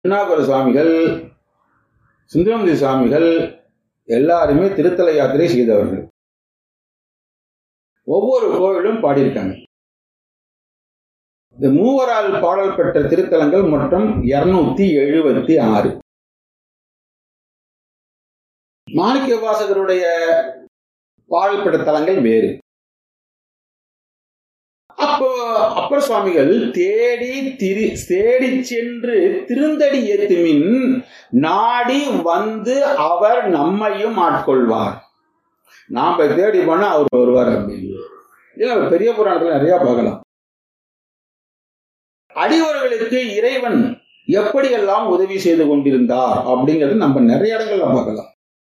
திருநாகர சுவாமிகள் சுந்தரமூர்த்தி சுவாமிகள் எல்லாருமே திருத்தல யாத்திரை செய்தவர்கள் ஒவ்வொரு கோவிலும் பாடியிருக்காங்க இந்த மூவரால் பாடல் பெற்ற திருத்தலங்கள் மொத்தம் இருநூத்தி எழுபத்தி ஆறு மாணிக்க வாசகருடைய பாடல் பெற்ற தலங்கள் வேறு அப்போ அப்பர் சுவாமிகள் தேடி திரு தேடி சென்று திருந்தடி ஏத்துமின் நாடி வந்து அவர் நம்மையும் ஆட்கொள்வார் நாம தேடி போனா அவர் வருவார் அப்படின்னு இல்ல பெரிய புராணத்துல நிறைய பார்க்கலாம் அடியவர்களுக்கு இறைவன் எப்படியெல்லாம் உதவி செய்து கொண்டிருந்தார் அப்படிங்கிறது நம்ம நிறைய இடங்கள்ல பார்க்கலாம்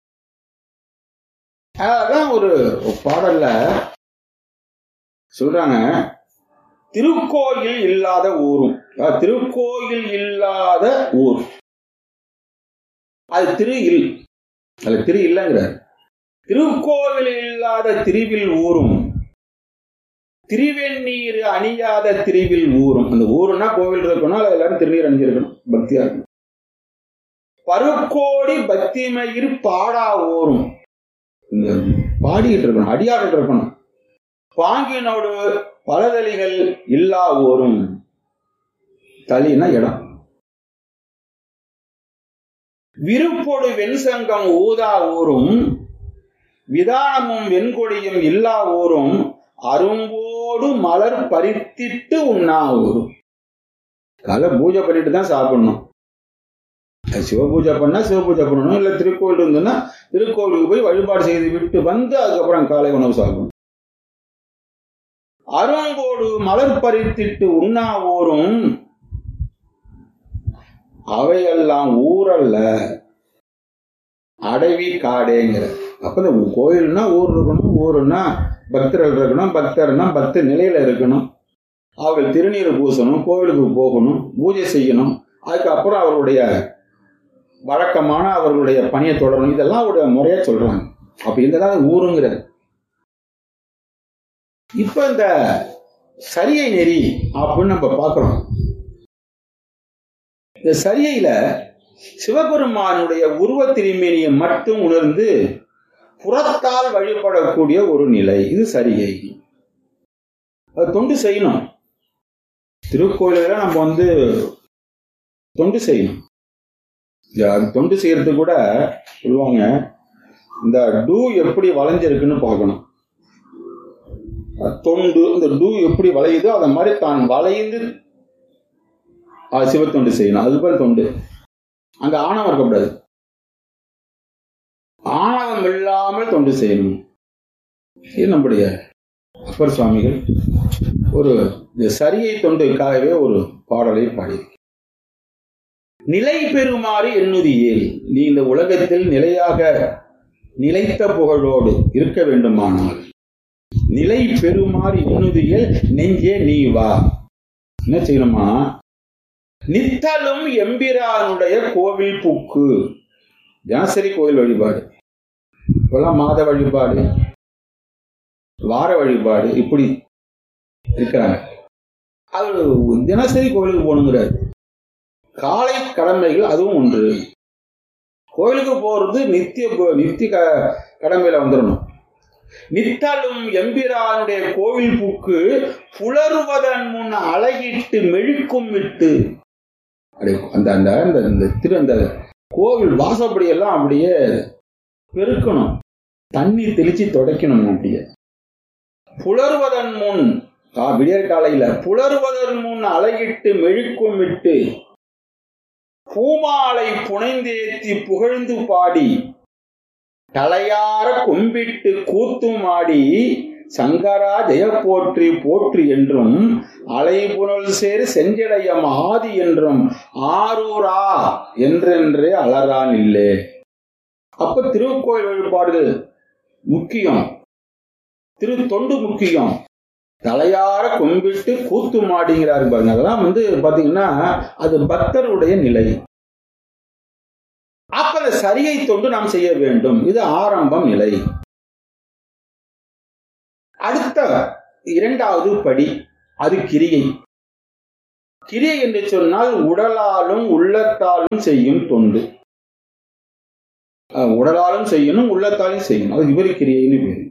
அதான் ஒரு பாடல்ல சொல்றாங்க திருக்கோயில் இல்லாத ஊரும் திருக்கோயில் இல்லாத ஊர் அது திரு இல் அது திரு இல்லைங்கிறார் திருக்கோவில் இல்லாத திருவில் ஊரும் திருவெண்ணீர் அணியாத திருவில் ஊரும் அந்த ஊருன்னா கோவில் இருக்கணும் அது எல்லாரும் திருநீர் அணிஞ்சிருக்கணும் பக்தியா இருக்கணும் பருக்கோடி பக்திமயிர் பாடா ஊரும் பாடிக்கிட்டு இருக்கணும் அடியாடிட்டு இருக்கணும் பாங்கினோடு பலதலிகள் இல்லா ஊரும் தலினா இடம் விருப்பொடு வெண்சங்கம் ஊதா ஊரும் விதானமும் வெண்கொடியும் இல்லா ஊரும் அரும்போடு மலர் பறித்திட்டு உண்ணா ஊரும் காலை பூஜை பண்ணிட்டு தான் சாப்பிடணும் சிவ பூஜை பண்ணா சிவ பூஜை பண்ணணும் இல்ல திருக்கோவில் இருந்ததுன்னா திருக்கோவிலுக்கு போய் வழிபாடு செய்து விட்டு வந்து அதுக்கப்புறம் காலை உணவு சாப்பிடணும் அருங்கோடு மலர் பறித்திட்டு உண்ணா ஊரும் அவையெல்லாம் ஊரல்ல அடவி காடேங்கிற அப்ப இந்த கோயில்னா ஊர் இருக்கணும் ஊருன்னா பக்தர்கள் இருக்கணும் பக்தர்னா பக்த நிலையில இருக்கணும் அவர்கள் திருநீர் பூசணும் கோவிலுக்கு போகணும் பூஜை செய்யணும் அதுக்கப்புறம் அவருடைய வழக்கமான அவர்களுடைய பணியை தொடரணும் இதெல்லாம் அவருடைய முறையா சொல்றாங்க அப்ப இந்த ஊருங்கிறது இப்ப இந்த சரியை நெறி அப்படின்னு நம்ம பார்க்கிறோம் இந்த சரியையில சிவபெருமானுடைய உருவ திருமேனியை மட்டும் உணர்ந்து புறத்தால் வழிபடக்கூடிய ஒரு நிலை இது சரியை அது தொண்டு செய்யணும் திருக்கோயில நம்ம வந்து தொண்டு செய்யணும் தொண்டு செய்யறது கூட சொல்லுவாங்க இந்த டூ எப்படி வளைஞ்சிருக்குன்னு பார்க்கணும் தொண்டு இந்த டூ எப்படி வளையுதோ அதை மாதிரி தான் வளைந்து சிவத்தொண்டு செய்யணும் அது போல தொண்டு அங்க ஆணவம் இருக்கக்கூடாது ஆணவம் இல்லாமல் தொண்டு செய்யணும் இது நம்முடைய அப்பர் சுவாமிகள் ஒரு சரியை தொண்டுக்காகவே ஒரு பாடலை பாடி நிலை பெறுமாறு எண்ணுதியேல் நீ இந்த உலகத்தில் நிலையாக நிலைத்த புகழோடு இருக்க வேண்டுமானால் நிலை பெறுமாறு எண்ணுதியல் நெஞ்சே நீ வா என்ன செய்யணுமா நித்தலும் எம்பிரானுடைய கோவில் புக்கு தினசரி கோவில் வழிபாடு இப்பெல்லாம் மாத வழிபாடு வார வழிபாடு இப்படி இருக்கிறாங்க அது தினசரி கோவிலுக்கு போகணுங்கிறாரு காலை கடமைகள் அதுவும் ஒன்று கோவிலுக்கு போறது நித்திய நித்திய கடமையில வந்துடணும் நித்தலும் எம்பிரானுடைய கோவில் பூக்கு புலருவதன் முன் அழகிட்டு மெழுக்கும் விட்டு அந்த அந்த அந்த திரு அந்த கோவில் வாசப்படி எல்லாம் அப்படியே பெருக்கணும் தண்ணி தெளிச்சு துடைக்கணும் அப்படியே புலருவதன் முன் விடியற் காலையில புலருவதன் முன் அழகிட்டு மெழுக்கும் விட்டு பூமாலை புனைந்தேத்தி புகழ்ந்து பாடி தலையார கும்பிட்டு கூத்தும் ஆடி சங்கரா ஜெய போற்றி போற்றி என்றும் அலைபுணல் சேர் செஞ்சடையம் ஆதி என்றும் ஆரூரா என்றென்றே அலறான் இல்லே அப்ப திருக்கோயில் வழிபாடுகள் முக்கியம் திரு தொண்டு முக்கியம் தலையார கும்பிட்டு கூத்து மாடிங்கிறாரு பாருங்க அதெல்லாம் வந்து பாத்தீங்கன்னா அது பக்தருடைய நிலை அப்ப அந்த சரியை தொண்டு நாம் செய்ய வேண்டும் இது ஆரம்பம் நிலை அடுத்த இரண்டாவது படி அது கிரியை கிரியை என்று சொன்னால் உடலாலும் உள்ளத்தாலும் செய்யும் தொண்டு அஹ் உடலாலும் செய்யணும் உள்ளத்தாலும் செய்யணும் அது விபரி கிரியைன்னு பேரு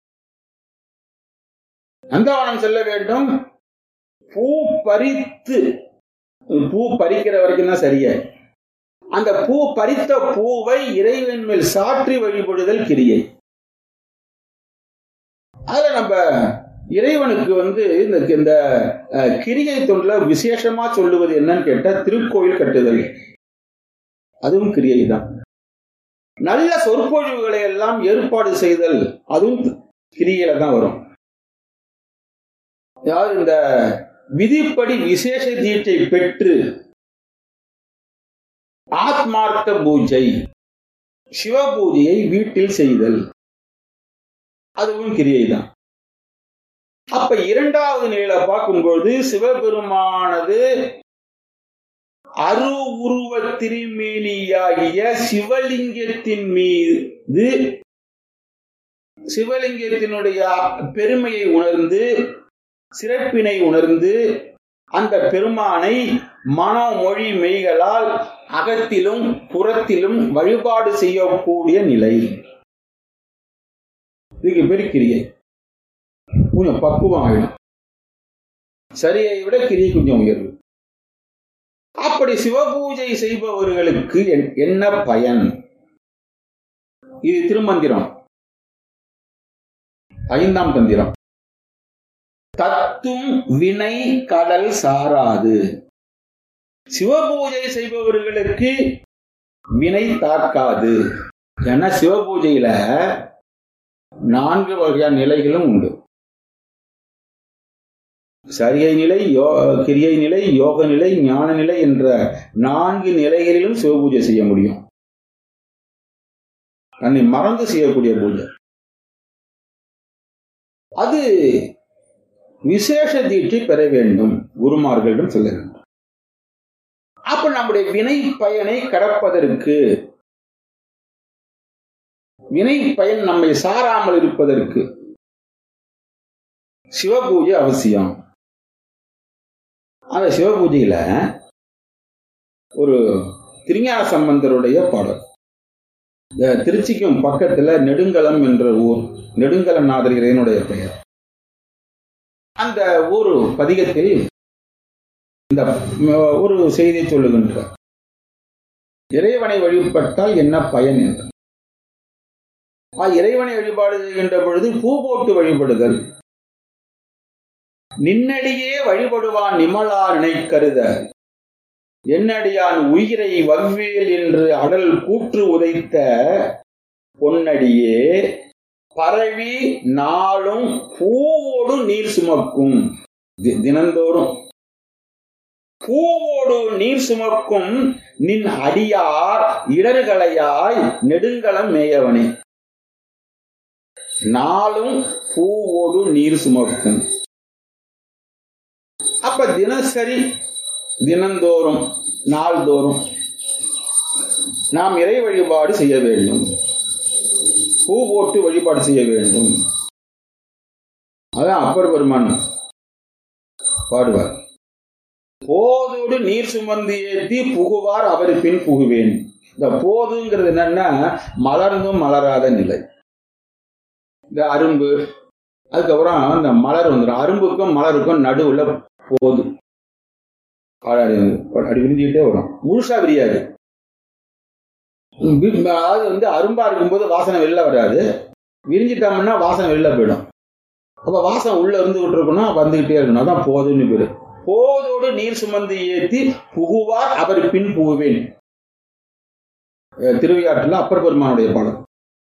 நந்தவனம் செல்ல வேண்டும் பூ பறித்து பூ பறிக்கிற வரைக்கும் தான் சரியா அந்த பூ பறித்த பூவை இறைவன் மேல் சாற்றி வழிபடுதல் கிரியை அதுல நம்ம இறைவனுக்கு வந்து இந்த இந்த அஹ், கிரியை தொண்டுல விசேஷமா சொல்லுவது என்னன்னு கேட்டா திருக்கோயில் கட்டுதல் அதுவும் கிரியை தான் நல்ல சொற்பொழிவுகளை எல்லாம் ஏற்பாடு செய்தல் அதுவும் கிரியையில தான் வரும் அதாவது இந்த விதிப்படி விசேஷ தீட்சை பெற்று ஆத்மார்த்த பூஜை சிவ பூஜையை வீட்டில் செய்தல் அதுவும் கிரியை தான் அப்ப இரண்டாவது நிலையில பார்க்கும்பொழுது சிவபெருமானது அரு உருவ திருமேனியாகிய சிவலிங்கத்தின் மீது சிவலிங்கத்தினுடைய பெருமையை உணர்ந்து சிறப்பினை உணர்ந்து அந்த பெருமானை மன மொழி மெய்களால் அகத்திலும் புறத்திலும் வழிபாடு செய்யக்கூடிய நிலை இதுக்கு பேர் கிரியை கொஞ்சம் பக்குவம் ஆயிடும் சரியை விட கிரியை கொஞ்சம் உயர்வு அப்படி சிவபூஜை செய்பவர்களுக்கு என்- என்ன பயன் இது திருமந்திரம் ஐந்தாம் தந்திரம் தத்தும் வினை கடல் சாராது சிவபூஜை செய்பவர்களுக்கு வினை தாக்காது ஏன்னா சிவபூஜையில நான்கு வகையான நிலைகளும் உண்டு சரியை நிலை யோ கிரியை நிலை யோக நிலை ஞான நிலை என்ற நான்கு நிலைகளிலும் சிவபூஜை செய்ய முடியும் தன்னை மறந்து செய்யக்கூடிய பூஜை அது விசேஷ தீட்சை பெற வேண்டும் குருமார்களிடம் சொல்ல வேண்டும் அப்ப நம்முடைய வினை பயனை கடப்பதற்கு வினை பயன் நம்மை சாராமல் இருப்பதற்கு சிவபூஜை அவசியம் அந்த சிவபூஜையில ஒரு திருஞான சம்பந்தருடைய பாடல் இந்த திருச்சிக்கும் பக்கத்துல நெடுங்கலம் என்ற ஊர் நெடுங்கலநாதர் இறைவனுடைய பெயர் அந்த ஊர் பதிகத்தில் இந்த ம், ஒரு செய்தியை சொல்லுகின்றார் இறைவனை வழிபட்டால் என்ன பயன் என்று ஆ, இறைவனை வழிபாடு செய்கின்ற பொழுது பூ போட்டு வழிபடுதல் நின்னடியே வழிபடுவான் நிமலா நினைக்கருத என்னடியான் உயிரை வவ்வேல் என்று அடல் கூற்று உதைத்த பொன்னடியே பரவி நாளும் பூவோடு நீர் சுமக்கும் தி- தினந்தோறும் பூவோடு நீர் சுமக்கும் நின் அடியார் இடர்களையாய் நெடுங்கலம் மேயவனே நாளும் பூவோடு நீர் சுமக்கும் அப்ப தினசரி தினந்தோறும் நாள்தோறும் நாம் இறை வழிபாடு செய்ய வேண்டும் பூ போட்டு வழிபாடு செய்ய வேண்டும் அதான் அப்பர் பெருமான் பாடுவார் போதோடு நீர் சுமந்து ஏற்றி புகுவார் அவர் பின் புகுவேன் இந்த போதுங்கிறது என்னன்னா மலர்ந்தும் மலராத நிலை இந்த அரும்பு அதுக்கப்புறம் இந்த மலர் வந்துடும் அரும்புக்கும் மலருக்கும் நடுவுல போது அடி அடி விரிஞ்சுக்கிட்டே வரும் முழுசா விரியாது வி- அதாவது வந்து அரும்பா இருக்கும்போது வாசனை வெளில வராது விரிஞ்சிட்டோம்னா வாசனை வெளில போயிடும் அப்ப வாசனை உள்ள இருந்துகிட்டு இருக்கணும் வந்துகிட்டே இருக்கணும் அதான் போதுன்னு பேரு போதோடு நீர் சுமந்து ஏத்தி புகுவார் அவர் பின் புகுவேன் அஹ் திருவையாற்றுல அப்பர் பெருமானுடைய பாடல்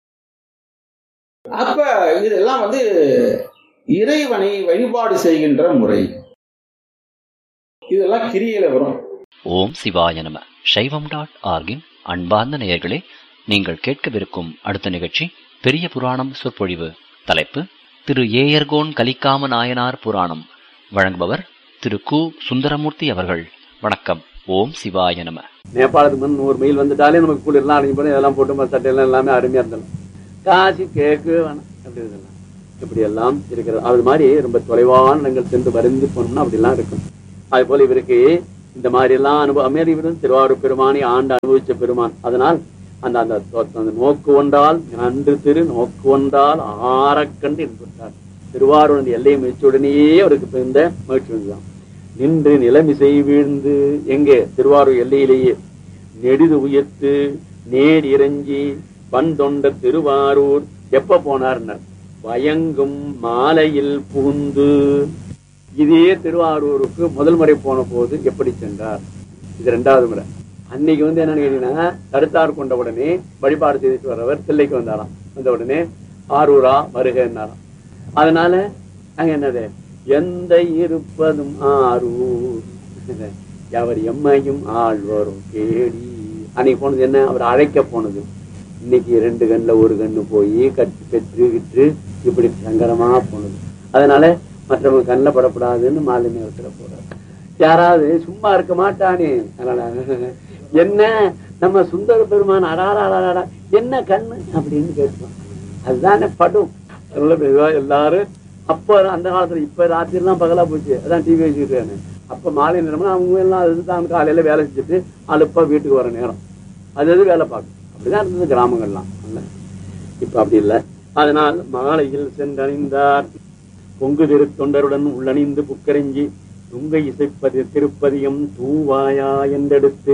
அப்ப இதெல்லாம் வந்து இறைவனை வழிபாடு செய்கின்ற முறை இதெல்லாம் கிரியில வரும் ஓம் சிவாய நம சைவம் டாட் ஆர்கின் அன்பார்ந்த நேயர்களே நீங்கள் கேட்கவிருக்கும் அடுத்த நிகழ்ச்சி பெரிய புராணம் சொற்பொழிவு தலைப்பு திரு ஏயர்கோன் கலிக்காம நாயனார் புராணம் வழங்குபவர் திரு கு சுந்தரமூர்த்தி அவர்கள் வணக்கம் ஓம் சிவாய நம நேபாளத்துக்கு வந்து நூறு மைல் வந்துட்டாலே நமக்கு குளிர்லாம் அடங்கி போய் இதெல்லாம் போட்டு மத்த சட்டையெல்லாம் எல்லாமே அருமையா இருந்தலாம் காசி கேக்கு வேணாம் அப்படி இதெல்லாம் இப்படி எல்லாம் இருக்கிறது அது மாதிரி ரொம்ப தொலைவான இடங்கள் சென்று வருந்து போனோம்னா அப்படிலாம் இருக்கும் அது போல இவருக்கு இந்த மாதிரி எல்லாம் அனுபவம் இவரும் திருவாரூர் பெருமானை ஆண்டு அனுபவிச்ச பெருமான் அதனால் அந்த அந்த அந்த நோக்கு ஒன்றால் நன்று திரு நோக்கு ஒன்றால் ஆறக்கண்டு என்பட்டார் திருவாரூர் அந்த எல்லையை முயற்சியுடனேயே அவருக்கு இப்ப இந்த மகிழ்ச்சி வந்துதான் நின்று நிலமிசை வீழ்ந்து எங்கே திருவாரூர் எல்லையிலேயே நெடிது உயர்த்து நேர் இறங்கி பண் தொண்ட திருவாரூர் எப்ப போனார்னர் வயங்கும் மாலையில் புகுந்து இதே திருவாரூருக்கு முதல் முறை போன போது எப்படி சென்றார் இது ரெண்டாவது முறை அன்னைக்கு வந்து என்னன்னு கேட்டீங்கன்னா தடுத்தார் கொண்ட உடனே வழிபாடு செய்துட்டு வரவர் தில்லைக்கு வந்தாராம் வந்த உடனே ஆரூரா வருகன்னாராம் அதனால அங்க என்னது எந்த இருப்பதும் ஆரூர் அவர் எம்மையும் ஆழ்வரும் கேடி அன்னைக்கு போனது என்ன அவர் அழைக்க போனது இன்னைக்கு ரெண்டு கண்ணுல ஒரு கண்ணு போய் கட்டு பெற்று கிட்டு இப்படி சங்கரமா போனது அதனால மற்றவங்க கண்ணில் படப்படாதுன்னு மாலை நேரத்துல போறாரு யாராவது சும்மா இருக்க மாட்டானே அதனால என்ன நம்ம சுந்தர பெருமான் அடாரா என்ன கண்ணு அப்படின்னு கேட்பான் அதுதானே படும் அதனால மெதுவா எல்லாரும் அப்ப அந்த காலத்துல இப்ப ராத்திரி எல்லாம் பகலா போச்சு அதான் டிவி வச்சுக்கிட்டானு அப்ப மாலை நேரம்னா அவங்க எல்லாம் அதுதான் காலையில வேலை செஞ்சுட்டு அலுப்பா வீட்டுக்கு வர நேரம் அது அது வேலை பார்க்கும் அப்படிதான் இருந்தது கிராமங்கள்லாம் இல்ல இப்ப அப்படி இல்லை அதனால் மாலையில் சென்றணிந்தார் பொங்கு திரு தொண்டருடன் உள்ளணிந்து புக்கறிஞ்சி துங்கை இசைப்பது திருப்பதியம் தூவாயா என்றெடுத்து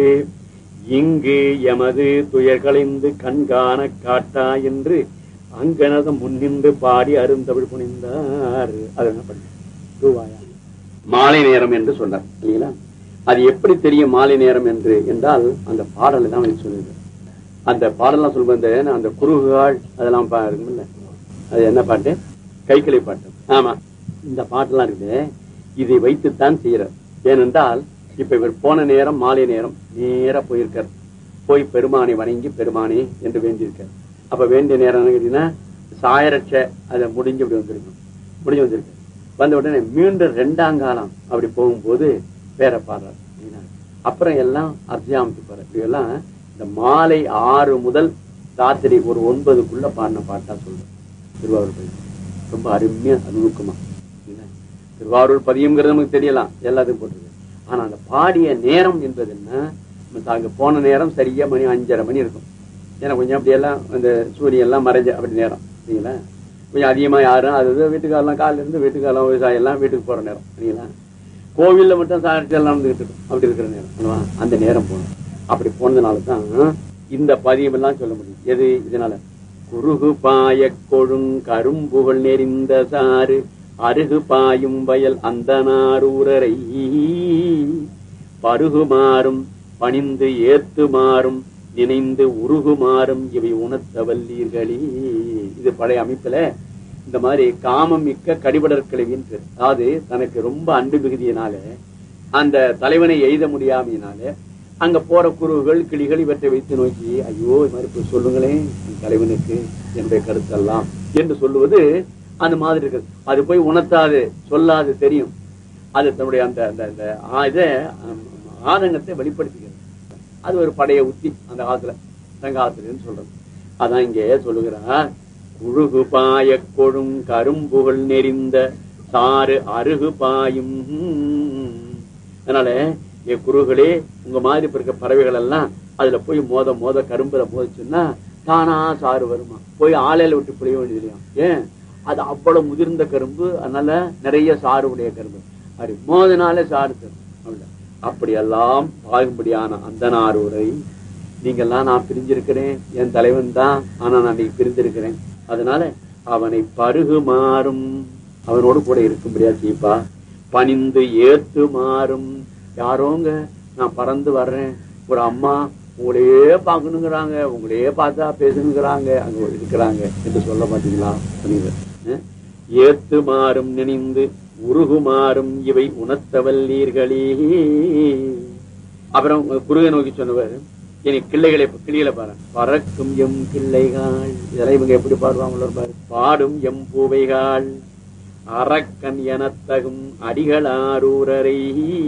இங்கு எமது துயர் களைந்து கண்காண காட்டா என்று அங்கனத முன்னின்று பாடி அருந்தமிழ் புனிந்தார் அது என்ன பண்ண தூவாயா மாலை நேரம் என்று சொன்னார் இல்லைங்களா அது எப்படி தெரியும் மாலை நேரம் என்று என்றால் அந்த பாடலை தான் எனக்கு சொல்லுது அந்த பாடலாம் சொல்லும்போது அந்த குறுகுகள் அதெல்லாம் பா- இருக்கும்ல அது என்ன பாட்டு கைக்கிளை பாட்டு ஆமா இந்த பாட்டெல்லாம் இருக்குது இதை வைத்துத்தான் செய்யறார் ஏனென்றால் இப்ப இவர் போன நேரம் மாலை நேரம் நேரா போயிருக்கார் போய் பெருமானை வணங்கி பெருமானே என்று வேண்டியிருக்கார் அப்ப வேண்டிய நேரம் என்ன கேட்டீங்கன்னா சாயரட்ச அதை முடிஞ்சு இப்படி வந்திருக்கும் முடிஞ்சு வந்திருக்கு வந்த உடனே மீண்டும் ரெண்டாம் காலம் அப்படி போகும்போது வேற பாடுறார் சரிங்களா? அப்புறம் எல்லாம் அத்தியாமத்து பாரு இதெல்லாம் இந்த மாலை ஆறு முதல் ராத்திரி ஒரு ஒன்பதுக்குள்ள பாடின பாட்டா சொல்றேன் திருவாரூர் பதியம் ரொம்ப அருமையா நுணுக்கமா சரிங்களா? திருவாரூர் பதியம்ங்கிறது நமக்கு தெரியலாம் எல்லாத்துக்கும் போட்டிருக்கு ஆனா அந்த பாடிய நேரம் என்பது என்ன நம்ம அங்க போன நேரம் சரியா மணி அஞ்சரை மணி இருக்கும் ஏன்னா கொஞ்சம் அப்படியெல்லாம் அந்த சூரியன் எல்லாம் மறைஞ்ச அப்படி நேரம் சரிங்களா கொஞ்சம் அதிகமா யாரும் அது இது வீட்டுக்காரெல்லாம் காலையில இருந்து வீட்டுக்காரெல்லாம் விவசாயம் எல்லாம் வீட்டுக்கு போற நேரம் சரிங்களா கோவில்ல மட்டும் சாட்சி எல்லாம் நடந்துகிட்டு இருக்கும் அப்படி இருக்கிற நேரம் அல்லவா? அந்த நேரம் போகணும் அப்படி போனதுனால தான் இந்த பதியம் எல்லாம் சொல்ல முடியும் எது இதனால குறுகு பாய கொழுங் கரும்புகள் நெறிந்த சாறு அருகு பாயும் வயல் அந்த நாரூரரை பருகுமாறும் பணிந்து ஏத்துமாறும் நினைந்து உருகுமாறும் இவை உணர்த்த வல்லீர்களே இது பழைய அமைப்புல இந்த மாதிரி காமம் மிக்க கடிபடர் கிழவின்னு பேரு. அதாவது தனக்கு ரொம்ப அன்பு மிகுதியினால அந்த தலைவனை எய்த முடியாமையினால அங்க போற குருவுகள் கிளிகள் இவற்றை வைத்து நோக்கி ஐயோ இது மாதிரி போய் சொல்லுங்களேன் என் தலைவனுக்கு என்னுடைய கருத்தெல்லாம் என்று சொல்லுவது அந்த மாதிரி இருக்குது அது போய் உணர்த்தாது சொல்லாது தெரியும் அது தன்னுடைய அந்த அந்த அந்த ஆ- இதை ஆம், ஆதங்கத்தை வெளிப்படுத்திக்கிறது அது ஒரு படைய உத்தி அந்த காலத்துல சங்காலத்துலன்னு சொல்றது அதான் இங்கே சொல்லுகிறார் குழுகு பாய கொழும் கரும்புகள் நெறிந்த சாறு அருகு பாயும் அதனால என் குருகளே உங்க மாதிரி இப்ப இருக்க பறவைகள் எல்லாம் அதுல போய் மோத மோத கரும்புல மோதிச்சுன்னா தானா சாறு வருமா போய் ஆலையில விட்டு புளிய வேண்டியது இல்லையா ஏன் அது அவ்வளவு முதிர்ந்த கரும்பு அதனால நிறைய சாறு உடைய கரும்பு அது மோதனாலே சாறு தரும் அவ்வளவுதான். அப்படியெல்லாம் பாகும்படியான அந்த நாரூரை நீங்கெல்லாம் நான் பிரிஞ்சிருக்கிறேன் என் தலைவன் தான் ஆனா நான் நீ பிரிந்திருக்கிறேன் அதனால அவனை பருகுமாறும் அவனோடு கூட இருக்கும்படியா செய்ப்பா பணிந்து ஏத்து மாறும் யாரோங்க நான் பறந்து வர்றேன் ஒரு அம்மா உங்களையே பார்க்கணுங்கிறாங்க உங்களையே பார்த்தா பேசணுங்கிறாங்க அங்க இருக்கிறாங்க என்று சொல்ல மாட்டீங்களா புனிதர் அஹ்? ஏத்து மாறும் நினைந்து உருகுமாறும் இவை உணர்த்தவல்லீர்களே அப்புறம் குருவை நோக்கி சொன்னவர் இனி கிள்ளைகளை கிளிகளை பாரு பறக்கும் எம் கிள்ளைகள் இதெல்லாம் இவங்க எப்படி பாடுவாங்களோ பாரு பாடும் எம் பூவைகள் அரக்கன் எனத்தகும் அடிகளாரூரரை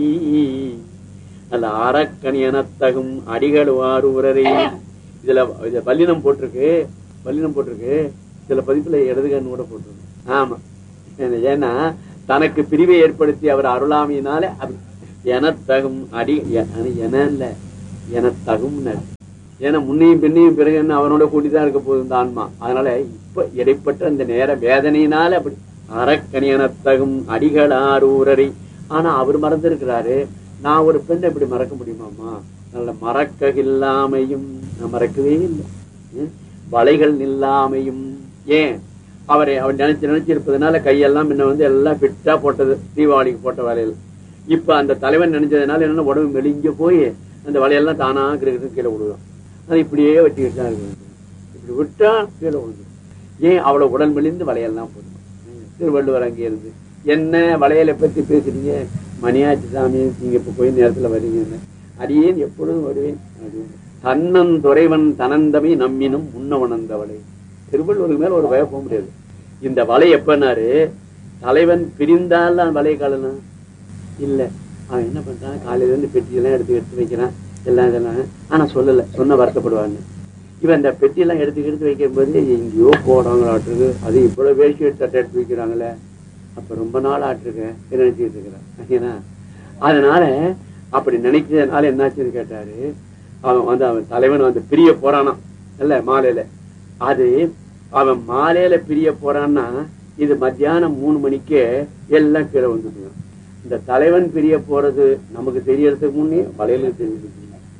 அல்ல அரக்கன் எனத்தகும் அடிகளாரூரரை இதுல இதுல பல்லினம் போட்டிருக்கு பல்லினம் போட்டிருக்கு சில பதிப்புல இடதுகண் கூட போட்டிருக்கு ஆமா ஏன்னா- ஏன்னா தனக்கு பிரிவை ஏற்படுத்தி அவர் அருளாமையினால அப்படி எனத்தகும் அடி எ- அது என இல்ல எனத்தகும் ஏன்னா முன்னையும் பின்னையும் பிறகு என்ன அவனோட கூட்டிதான் இருக்க போகுது இந்த ஆன்மா அதனால இப்ப இடைப்பட்ட அந்த நேர வேதனையினால அப்படி அரக்கணி எனத்தகும் அடிகளாரூரரை ஆனா அவர் மறந்திருக்கிறாரு நான் ஒரு பெண்ணை இப்படி மறக்க முடியுமாமா நல்ல மறக்க இல்லாமையும் நான் மறக்கவே இல்லை ம்? வலைகள் நில்லாமையும் ஏன் அவரை அவர் நினைச்சு நினைச்சிருப்பதனால கையெல்லாம் முன்ன வந்து எல்லாம் ஃபிட்டா போட்டது தீபாவளிக்கு போட்ட வலையில் இப்ப அந்த தலைவன் நினைச்சதுனால என்னன்னா உடம்பு மெலிஞ்சு போய் அந்த வலையெல்லாம் தானா கிரகிட்டு கீழே விடுவான் அது இப்படியே வச்சுக்கிட்டு தான் இருக்கு இப்படி விட்டா கீழே விழுந்து ஏன் அவ்வளவு உடல் மெலிந்து வலையெல்லாம் போடுவான் திருவள்ளுவர் அங்கே இருந்து என்ன வளையலை பத்தி பேசுறீங்க மணியாச்சி சாமி நீங்க இப்ப போய் நேரத்துல வரீங்கன்னு அடியேன் எப்பொழுதும் வருவேன் அப்படின்னு. தன்னன் துறைவன் தனந்தமை நம்மினும் முன்னவனந்த வலை திருவள்ளுவருக்கு மேல ஒரு வய போக முடியாது இந்த வலை எப்பனாரு தலைவன் பிரிந்தால் அந்த வலை காலலாம் இல்ல அவன் என்ன பண்றான் காலையில இருந்து பெட்டியெல்லாம் எடுத்து எடுத்து வைக்கிறான் எல்லாம் இதெல்லாம் ஆனா சொல்லல சொன்ன வருத்தப்படுவான்னு இவன் இந்த பெட்டியெல்லாம் எடுத்து எடுத்து வைக்கும் போது எங்கேயோ போடாங்களாட்டிருக்கு அது இவ்வளவு வேஷ்டி தட்டை எடுத்து வைக்கிறாங்களே அப்ப ரொம்ப நாள் ஆட்டிருக்க நினைச்சிட்டு இருக்கிறான் ஏன்னா அதனால அப்படி நினைக்கிறதுனால என்னாச்சுன்னு கேட்டாரு அவன் வந்து அவன் தலைவன் வந்து பிரிய போறானாம் இல்ல மாலையில அது அவன் மாலையில பிரிய போறான்னா இது மத்தியானம் மூணு மணிக்கே எல்லாம் கீழே வந்துட்டு இந்த தலைவன் பிரிய போறது நமக்கு தெரியறதுக்கு முன்னே வலையில தெரிஞ்சு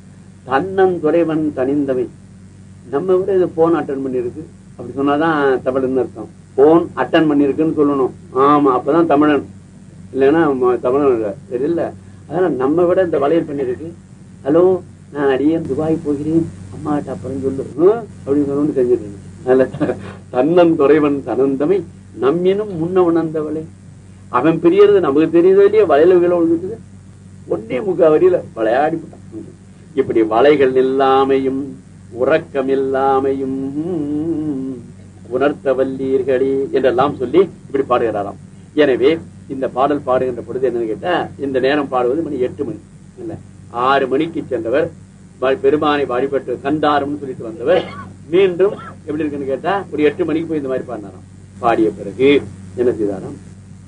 தன்னன் துறைவன் தனிந்தவை நம்ம விட இது போன் அட்டன் பண்ணிருக்கு அப்படி சொன்னாதான் தமிழ்னு அர்த்தம் போன் அட்டன் பண்ணிருக்குன்னு சொல்லணும் ஆமா அப்பதான் தமிழன் இல்லைன்னா ம- தமிழன் இல்ல தெரியல அதனால நம்ம விட இந்த வளையல் பண்ணிருக்கு ஹலோ நான் அடியேன் துபாய் போகிறேன் அம்மாட்ட அப்புறம் சொல்லு ஹம்? அப்படின்னு சொல்லணும்னு செஞ்சுட்டு அதனால த- தன்னன் துறைவன் தனந்தமை நம்மினும் முன்ன உணர்ந்தவளை அவன் பெரியது நமக்கு தெரியுதோ இல்லையோ வளையல கீழே விழுந்துட்டு ஒன்னே முக்கா வரியில விளையாடி போட்டான் இப்படி வலைகள் இல்லாமையும் உறக்கம் இல்லாமையும் உணர்த்த வல்லீர்களே என்றெல்லாம் சொல்லி இப்படி பாடுகிறாராம் எனவே இந்த பாடல் பாடுகின்ற பொழுது என்னன்னு கேட்டா இந்த நேரம் பாடுவது மணி எட்டு மணி இல்ல ஆறு மணிக்கு சென்றவர் வ- பெருமானை வழிபட்டு கண்டாரும்னு சொல்லிட்டு வந்தவர் மீண்டும் எப்படி இருக்குன்னு கேட்டா ஒரு எட்டு மணிக்கு போய் இந்த மாதிரி பாடினாராம் பாடிய பிறகு என்ன செய்தாராம்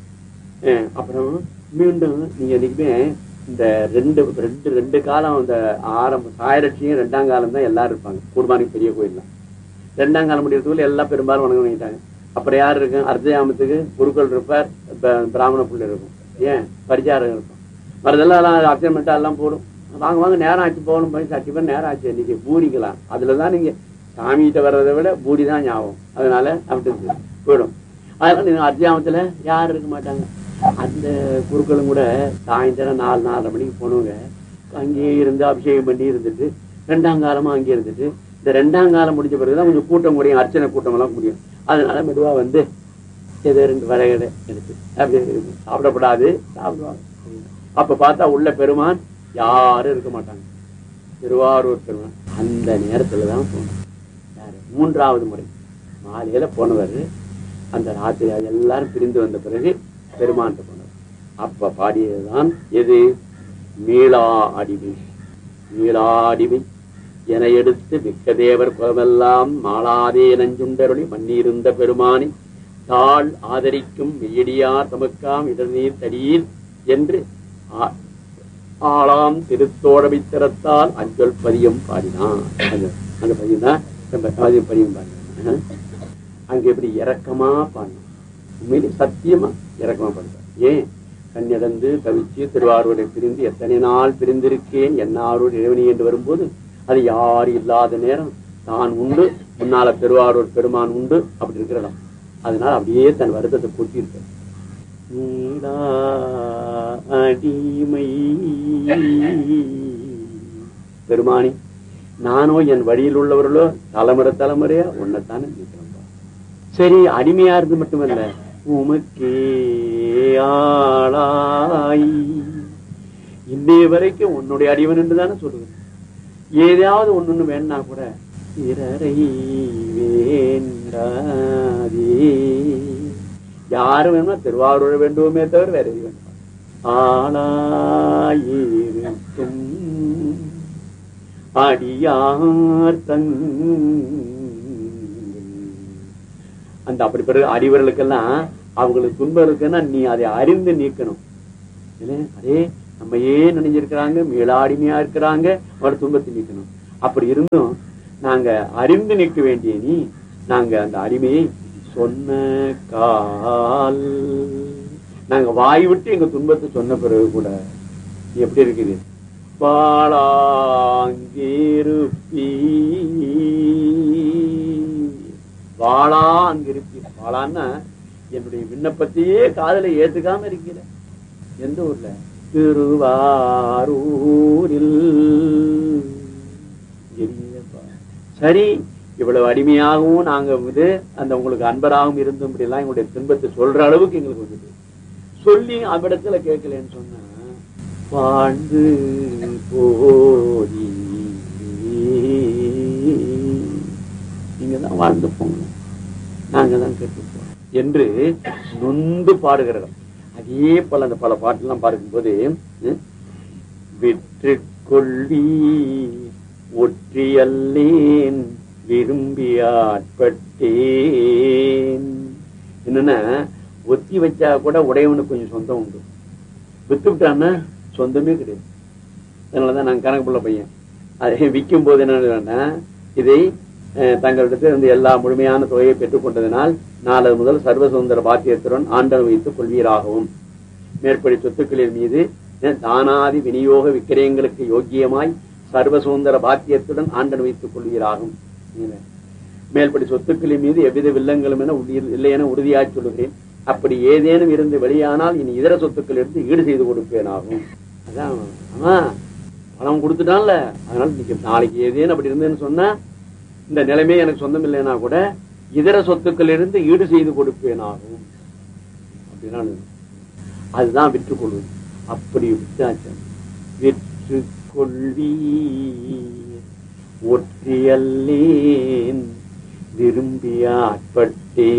அஹ் அப்புறம் மீண்டும் நீங்க என்னைக்குமே இந்த ரெண்டு ரெண்டு ரெண்டு காலம் இந்த ஆரம்ப சாயலட்சியம் ரெண்டாம் காலம் தான் எல்லாரும் இருப்பாங்க குர்பானிக்கு பெரிய கோயில் ரெண்டாம் காலம் முடியறதுக்குள்ள எல்லாம் பெரும்பாலும் வணங்க பண்ணிட்டாங்க அப்புறம் யார் இருக்கும் அர்த்தயாமத்துக்கு குருக்கள் இருப்பார் ப- பிராமண புள்ளி இருக்கும் ஏன் பரிச்சாரம் இருக்கும் மறதெல்லாம் எல்லாம் அர்ச்சனை பண்ணிட்டா எல்லாம் போடும் வாங்க வாங்க நேரம் ஆச்சு போகணும் போய் சட்டி பேர் நேரம் ஆச்சு இன்னைக்கு பூரிக்கலாம் அதுலதான் நீங்க சாமிகிட்ட வர்றதை விட பூரி தான் ஞாபகம் அதனால அப்படி இருக்கு. போயிடும் அதனால நீங்க அத்தியாமத்துல யாரும் இருக்க மாட்டாங்க அந்த குருக்களும் கூட சாயந்தரம் நாலு நாலரை மணிக்கு போனவங்க அங்கேயே இருந்து அபிஷேகம் பண்ணி இருந்துட்டு ரெண்டாம் காலமா அங்கேயே இருந்துட்டு இந்த ரெண்டாம் காலம் முடிஞ்ச பிறகுதான் கொஞ்சம் கூட்டம் முடியும் அர்ச்சனை கூட்டம் எல்லாம் முடியும் அதனால மெதுவா வந்து ஏதோ ரெண்டு வடைகளை எடுத்து அப்படி சாப்பிடப்படாது சாப்பிடுவாங்க அப்ப பார்த்தா உள்ள பெருமான் யாரும் இருக்க மாட்டாங்க திருவாரூர் பெருமான் அந்த நேரத்துலதான் போனோம் யாரு மூன்றாவது முறை மாலையில போனவர் அந்த ராத்திரி எல்லாரும் பிரிந்து வந்த பிறகு பெருமான்ட்டு போனவர் அப்ப பாடியதுதான் எது மீளா அடிமை மீளா அடிமை என எடுத்து மிக்க தேவர் குலமெல்லாம் மாளாதே நஞ்சுண்டருளி மன்னியிருந்த பெருமானி தாள் ஆதரிக்கும் மெய்யடியார் தமக்காம் இடர்நீர் தடீர் என்று ஆ- ஆளாம் திருத்தோழமித்திரத்தால் அஞ்சொல் பதியம் பாடினான் அந்த அந்த பதியம் தான் ரொம்ப பதியம் பதியம் பாடினான் அங்க எப்படி இறக்கமா பாடினான் உண்மையிலே சத்தியமா இறக்கமா பாடுறார் ஏன் கண்ணிடந்து தவிச்சு திருவாரூரை பிரிந்து எத்தனை நாள் பிரிந்திருக்கேன் என்னாரூர் இறைவனி என்று வரும்போது அது யாரும் இல்லாத நேரம் தான் உண்டு முன்னால திருவாரூர் பெருமான் உண்டு அப்படி இருக்கிற இடம் அதனால அப்படியே தன் வருத்தத்தை கொட்டியிருக்க நீடா அடிமை பெருமானி நானோ என் வழியில் உள்ளவர்களோ தலைமுறை தலைமுறையா உன்னைத்தானே நிற்கிறேன்பா சரி அடிமையா இருந்து மட்டுமல்ல உமக்கே ஆளாய் இன்னைய வரைக்கும் உன்னுடைய அடிவன் என்று தானே சொல்லுவேன் ஏதாவது ஒண்ணு வேணா கூட பிறரை வேண்டாதே யாரும் வேணுமா திருவாரூர் வேண்டுமே தவிர வேற எது வேண்டாம் ஆளாயிருக்கும் அடியார் தங் அந்த அப்படி பிறகு அடிவர்களுக்கெல்லாம் அவங்களுக்கு துன்பம் இருக்குன்னா நீ அதை அறிந்து நீக்கணும் இல்ல? அதே நம்மையே நினைஞ்சிருக்கிறாங்க மீளாடிமையா இருக்கிறாங்க அவர் துன்பத்தை நீக்கணும் அப்படி இருந்தும் நாங்க அறிந்து நிற்க வேண்டிய நீ நாங்க அந்த அடிமையை சொன்ன கால் நாங்க வாய் விட்டு எங்க துன்பத்தை சொன்ன பிறகு கூட எப்படி இருக்குது வாழாங்கிருப்பி வாழா அங்கிருப்பி வாழான்னா என்னுடைய விண்ணப்பத்தையே காதல ஏத்துக்காம இருக்கிற எந்த ஊர்ல திருவாரூரில் இல்லப்பா. சரி இவ்வளவு அடிமையாகவும் நாங்க வந்து அந்த உங்களுக்கு அன்பராகவும் இருந்தும் இப்படி எல்லாம் எங்களுடைய துன்பத்தை சொல்ற அளவுக்கு எங்களுக்கு வந்துட்டு சொல்லி அவ்விடத்துல கேட்கலன்னு சொன்னா வாழ்ந்து போதி நீங்க தான் வாழ்ந்து போங்க நாங்க தான் கேட்டு போறோம் என்று நொந்து பாடுகிறார் அதே போல அந்த பல பாட்டெல்லாம் பார்க்கும்போது ம், விற்று கொள்ளி ஒற்றியல்லேன் விரும்பி ஆட்பட்டேன் என்னன்னா ஒத்தி வச்சா கூட உடையவனுக்கு கொஞ்சம் சொந்தம் உண்டு வித்து விட்டான்னா சொந்தமே கிடையாது அதனாலதான் நான் கணக்கு பையன் அதை விற்கும் போது என்ன இதை அஹ், தங்களிடத்தில் இருந்து எல்லா முழுமையான தொகையை பெற்றுக் கொண்டதனால் நாளது முதல் சர்வ சுதந்திர பாத்தியத்துடன் ஆண்டன் வைத்துக் கொள்வீராகவும் மேற்படி சொத்துக்களின் மீது அஹ், தானாதி விநியோக விக்கிரயங்களுக்கு யோக்கியமாய் சர்வ சுதந்திர பாத்தியத்துடன் ஆண்டன் வைத்துக் கொள்வீராகும் இல்ல. மேல்படி சொத்துக்களின் மீது எவ்வித வில்லங்களும் என உறுதி- இல்லை என உறுதியாய் சொல்லுகிறேன் அப்படி ஏதேனும் இருந்து வெளியானால் இனி இதர சொத்துக்கள் இருந்து ஈடு செய்து கொடுப்பேனாகும் அதான் ஆமா பணம் கொடுத்துட்டான்ல அதனால இன்னைக்கு நாளைக்கு ஏதேனும் அப்படி இருந்தேன்னு சொன்னா இந்த நிலைமை எனக்கு சொந்தம் இல்லைன்னா கூட இதர சொத்துக்கள் இருந்து ஈடு செய்து கொடுப்பேனாகும் அப்படின்னா அதுதான் விற்றுக் கொள்வது அப்படி விட்டாச்சு விற்று கொள்வி ஒற்றியல்லேன் விரும்பி ஆட்பட்டே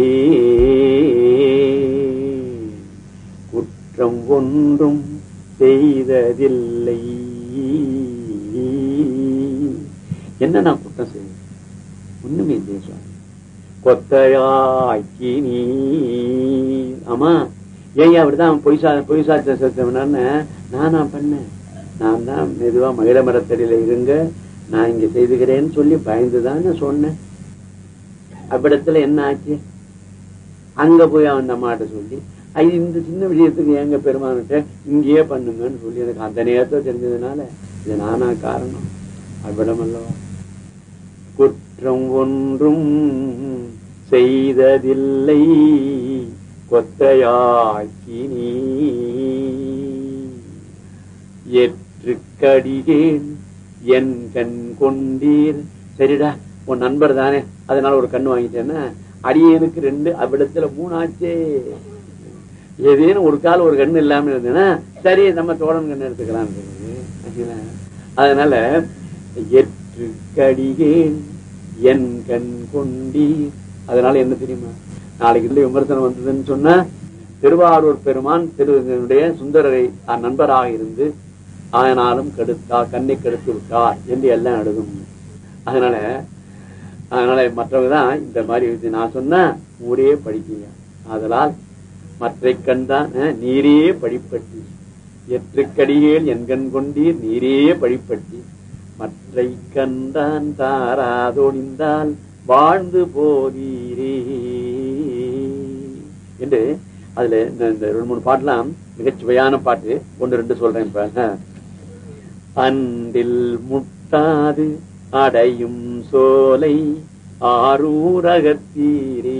குற்றம் ஒன்றும் செய்ததில்லை என்ன நான் குற்றம் செய்வேன் ஒண்ணுமே இல்லையே சுவாமி கொத்தையாக்கி நீ ஆமா ஏன் அப்படிதான் பொய் சா பொய் சாட்சியம் செலுத்தவனான்னு நானா பண்ணேன் நான் தான் மெதுவா மகிழ மரத்தடியில இருங்க நான் இங்க செய்துகிறேன்னு சொல்லி பயந்துதானே சொன்னேன் அவ்விடத்துல என்ன ஆச்சு அங்க போய் அவன் அம்மாட்ட சொல்லி ஐ இந்த சின்ன விஷயத்துக்கு எங்க பெருமான்கிட்ட இங்கேயே பண்ணுங்கன்னு சொல்லி எனக்கு அந்த நேரத்துல தெரிஞ்சதுனால இது நானா காரணம் அவ்விடம் அல்லவா குற்றம் ஒன்றும் செய்ததில்லை கொத்தையாக்கி நீ ஏற்றுக்கடிகேன் என் கண் கொண்டீர் சரிடா உன் நண்பர் தானே அதனால ஒரு கண்ணு வாங்கிட்டேன்னா அடியனுக்கு ரெண்டு அவ்விடத்துல மூணு ஆச்சே ஏதேனும் ஒரு கால் ஒரு கண்ணு இல்லாம இருந்ததுன்னா சரி நம்ம தோழன் கண்ணு எடுத்துக்கலாம் அதனால ஏற்றுக்கடிகேன் என் கண் கொண்டீர் அதனால என்ன தெரியுமா நாளைக்கு இல்லை விமர்சனம் வந்ததுன்னு சொன்னா திருவாரூர் பெருமான் திருடைய சுந்தரரை தன் நண்பராக இருந்து ஆனாலும் கெடுத்தா கண்ணை கெடுத்து விட்டார் என்று எல்லாம் எழுதும் அதனால அதனால மற்றவங்க தான் இந்த மாதிரி இது நான் சொன்னா ஊரே படிக்கீங்க அதனால் மற்றை கண்தான் அஹ், நீரே படிப்பட்டி எற்றுக்கடியேல் என்கண் கொண்டீர் நீரே படிப்பட்டி மற்றை கண்டான் தாராதொழிந்தால் வாழ்ந்து போதீரே என்று அதுல இந்த இந்த ரெண்டு மூணு பாட்டுலாம் மிகச் சுவையான பாட்டு ஒன்று ரெண்டு சொல்றேன் இப்ப அன்றில் முட்டாது அடையும் சோலை ஆரூரகத்தீரே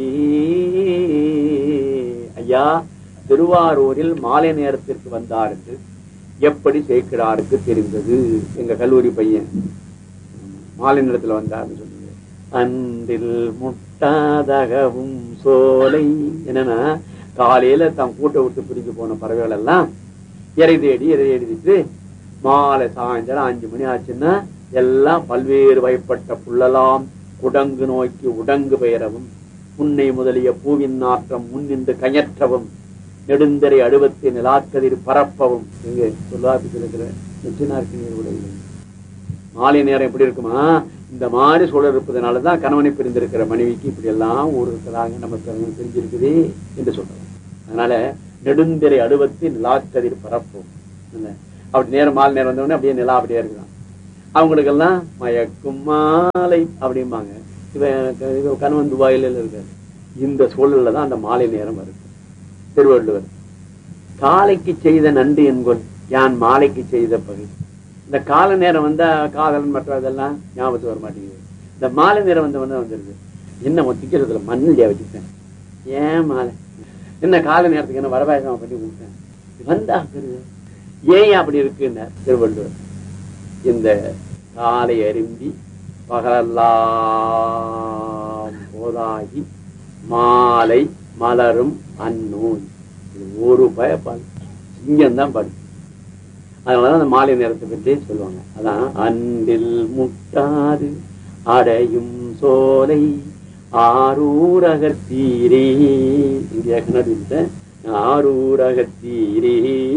ஐயா திருவாரூரில் மாலை நேரத்திற்கு வந்தார் என்று எப்படி சேர்க்கிறாருக்கு தெரிந்தது எங்க கல்லூரி பையன் மாலை நேரத்துல வந்தார்னு சொன்னீங்க அன்றில் முட்டாதகவும் சோலை என்னன்னா காலையில தம் கூட்ட விட்டு பிரிஞ்சு போன பறவைகள் எல்லாம் இறை தேடி இறை தேடிட்டு மாலை சாயந்தரம் அஞ்சு மணி ஆச்சுன்னா எல்லாம் பல்வேறு வகைப்பட்ட புள்ளலாம் குடங்கு நோக்கி உடங்கு பெயரவும் புன்னை முதலிய பூவின் நாற்றம் முன்னின்று கயற்றவும் நெடுந்தரை அடுவத்தை நிலாக்கதிர் பரப்பவும் இங்க சொல்லாப்பில் இருக்கிற நெச்சினார்க்கு உடைய மாலை நேரம் எப்படி இருக்குமா இந்த மாதிரி சூழல் இருப்பதனாலதான் கணவனை பிரிந்திருக்கிற மனைவிக்கு இப்படி எல்லாம் ஊர் இருக்கிறாங்க நம்ம கணவன் பிரிஞ்சிருக்குதே என்று சொல்றோம் அதனால நெடுந்திரை அடுவத்தை நிலாக்கதிர் பரப்பும் என்ன? அப்படி நேரம் மாலை நேரம் வந்தவொடனே அப்படியே நிலா அப்படியே இருக்கலாம் அவங்களுக்கெல்லாம் மயக்கும் மாலை அப்படிம்பாங்க இவன் க- இவன் கணவன் துபாயில இருக்காரு இந்த சூழல்ல தான் அந்த மாலை நேரம் வருது திருவள்ளுவர் காலைக்கு செய்த நண்டு என்கொள் யான் மாலைக்கு செய்த பகை இந்த கால நேரம் வந்தா காதலன் மற்ற இதெல்லாம் ஞாபகத்துக்கு வர மாட்டேங்குது இந்த மாலை நேரம் வந்தவொடனே வந்துருது என்ன ஒத்திக்கிறதுல மண்ணில் வச்சுட்டேன் ஏன் மாலை என்ன காலை நேரத்துக்கு என்ன வரபாயசம் பண்ணி கொடுத்தேன் வந்தா பெருது. ஏன் அப்படி இருக்குன்னார் திருவள்ளுவர் இந்த காலை அரும்பி பகலெல்லாம் போதாகி மாலை மலரும் அந்நூல் இது ஒரு பயப்பாடு சிங்கம் தான் பாடு அதனாலதான் அந்த மாலை நேரத்தை பற்றி சொல்லுவாங்க அதான் அன்பில் முட்டாது அடையும் சோலை ஆரூரகத்தீரே இந்தியா கண்ணாடி ஆரூரகத்தீரே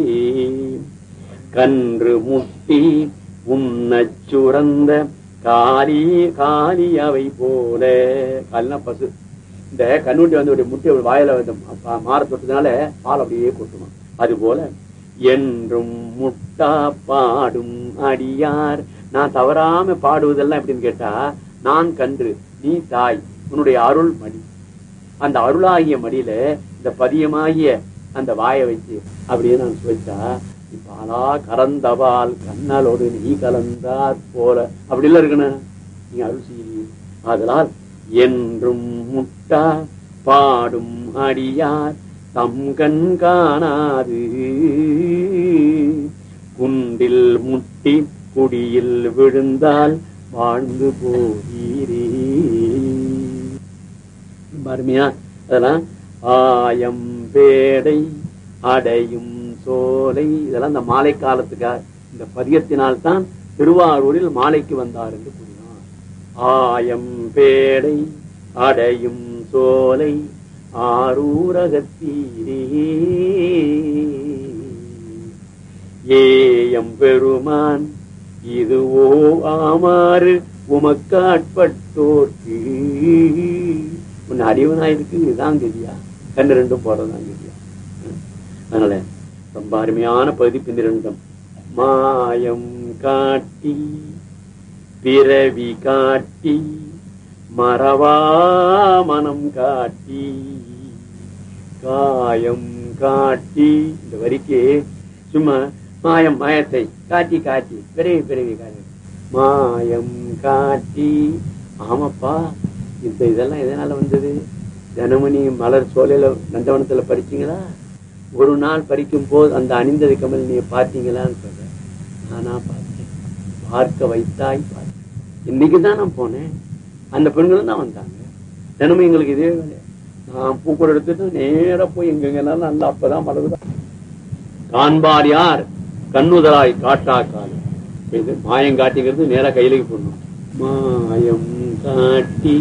கன்று முட்டி உண்ணச் சுரந்த காலி காலி அவை போல காலினா பசு இந்த கண்ணுட்டி வந்து ஒரு முட்டை ஒரு வாயில வந்து ப- மாற தொட்டதுனால பால் அப்படியே கொட்டுமா அது போல என்றும் முட்டா பாடும் அடியார் நான் தவறாம பாடுவதெல்லாம் எப்படின்னு கேட்டா நான் கன்று நீ தாய் உன்னுடைய அருள் மடி அந்த அருளாகிய மடியில இந்த பதியமாகிய அந்த வாயை வச்சு அப்படியே நான் சுவைச்சா பாலா கறந்தபால் கண்ணலோடு நீ கலந்தார் போல அப்படி எல்லாம் இருக்கணும் நீ அருள் செய்ய அதனால் என்றும் முட்டா பாடும் அடியார் தம் கண் காணாது குண்டில் முட்டி குடியில் விழுந்தால் வாழ்ந்து போகிறே அருமையா அதெல்லாம் ஆயம் பேடை அடையும் சோலை இதெல்லாம் இந்த மாலை காலத்துக்காக இந்த பதியத்தினால் தான் திருவாரூரில் மாலைக்கு வந்தார் என்று கூறினார் ஆயம் பேடை அடையும் சோலை ஆரூரகத்தீரே ஏயம் பெருமான் இதுவோ ஆமாறு உமக்காட்பட்டோர்க்கு உன் அறிவனாயிருக்கு இதுதான் கதியா கண்ணு ரெண்டும் போறதுதான் கதியா அதனால ரொம்ப அருமையான பகுதி பின்னிரண்டும் மாயம் காட்டி பிறவி காட்டி மறவா மனம் காட்டி காயம் காட்டி இந்த வரிக்கு சும்மா மாயம் மாயத்தை காட்டி காட்டி பிறவி பிறவி காட்டி மாயம் காட்டி ஆமாப்பா இந்த இதெல்லாம் எதனால வந்தது தினமணி மலர் சோலையில நந்தவனத்துல பறிச்சீங்களா ஒரு நாள் பறிக்கும் போது அந்த அணிந்தது கமல் நீ பார்த்தீங்களான்னு சொல்ற நானா பார்த்தேன் பார்க்க வைத்தாய் பார்த்து இன்னைக்கு தான் நான் போனேன் அந்த பெண்களும் தான் வந்தாங்க தினமும் எங்களுக்கு இதே வேலை நான் பூக்கூட எடுத்துட்டு நேரா போய் எங்கெங்கெல்லாம் நல்லா அப்பதான் மலருதான் காண்பார் யார் கண்ணுதலாய் காட்டா காலம் இப்ப இது மாயம் காட்டிங்கிறது நேரா கையிലേക്ക് போடணும் மாயம் காட்டி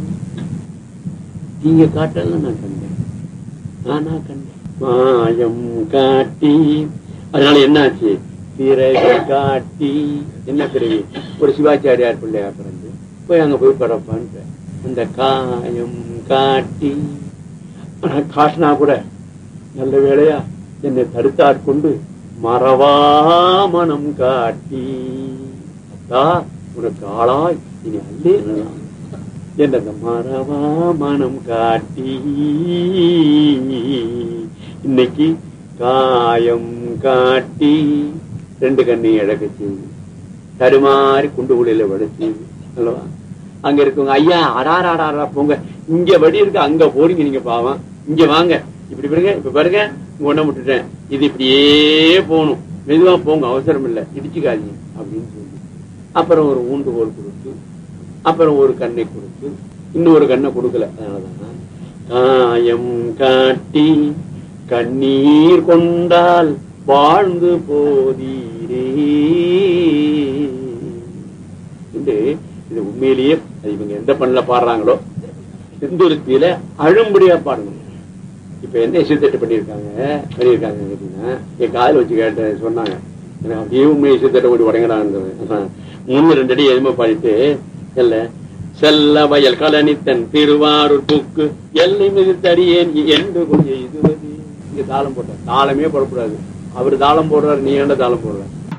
நீங்க காட்டல நான் கண்டேன் நானா கண்டேன் மாயம் காட்டி அதனால என்னாச்சு பிறவி காட்டி என்ன பிறவி ஒரு சிவாச்சாரியார் பிள்ளையார் பிறந்து போய் அங்க போய் படப்பான்னு அந்த காயம் காட்டி ஆனா காட்டினா கூட நல்ல வேளையா என்னை தடுத்தாற் கொண்டு மறவா மனம் காட்டி அத்தா உனக்கு ஆளாய் இனி அல்லேலாம் என்ற அந்த மறவா மனம் காட்டி இன்னைக்கு காயம் காட்டி ரெண்டு கண்ணையும் இழக்க செய்து தடுமாறி குண்டு குழியில விட செய்து அல்லவா அங்க இருக்கவங்க ஐயா அடாராடாரா போங்க இங்க வடி இருக்கு அங்க போறீங்க நீங்க பாவம் இங்க வாங்க இப்படி பாருங்க இப்ப பாருங்க ஒண்ண விட்டுட்டேன் இது இப்படியே போகணும் மெதுவா போங்க அவசரம் இல்ல இடிச்சுக்காதீங்க அப்படின்னு சொல்லி அப்புறம் ஒரு ஊண்டுகோல் கொடுத்து அப்புறம் ஒரு கண்ணை கொடுத்து இன்னொரு கண்ணை கொடுக்கல அதனாலதான் காயம் காட்டி கண்ணீர் கொண்டால் வாழ்ந்து போதீரே என்று இது உண்மையிலேயே அது இவங்க எந்த பண்ணல பாடுறாங்களோ செந்துருத்தியில அழும்படியா பாடணும் இப்ப என்ன இசைத்தட்டு பண்ணியிருக்காங்க பண்ணியிருக்காங்க கேட்டீங்கன்னா என் காதில் வச்சு கேட்ட சொன்னாங்க எனக்கு அப்படியே உண்மை இசைத்தட்டை போட்டு உடங்கடான்னு மூணு ரெண்டு அடி எதுவுமே பாடிட்டு இல்ல செல்ல வயல் கலனித்தன் திருவாரூர் புக்கு எல்லை மிகுத்தடியேன் என்று கொஞ்சம் இதுவது இங்க தாளம் போட்டார் தாளமே போடக்கூடாது அவர் தாளம் போடுறாரு நீ ஏண்ட தாளம் போடுற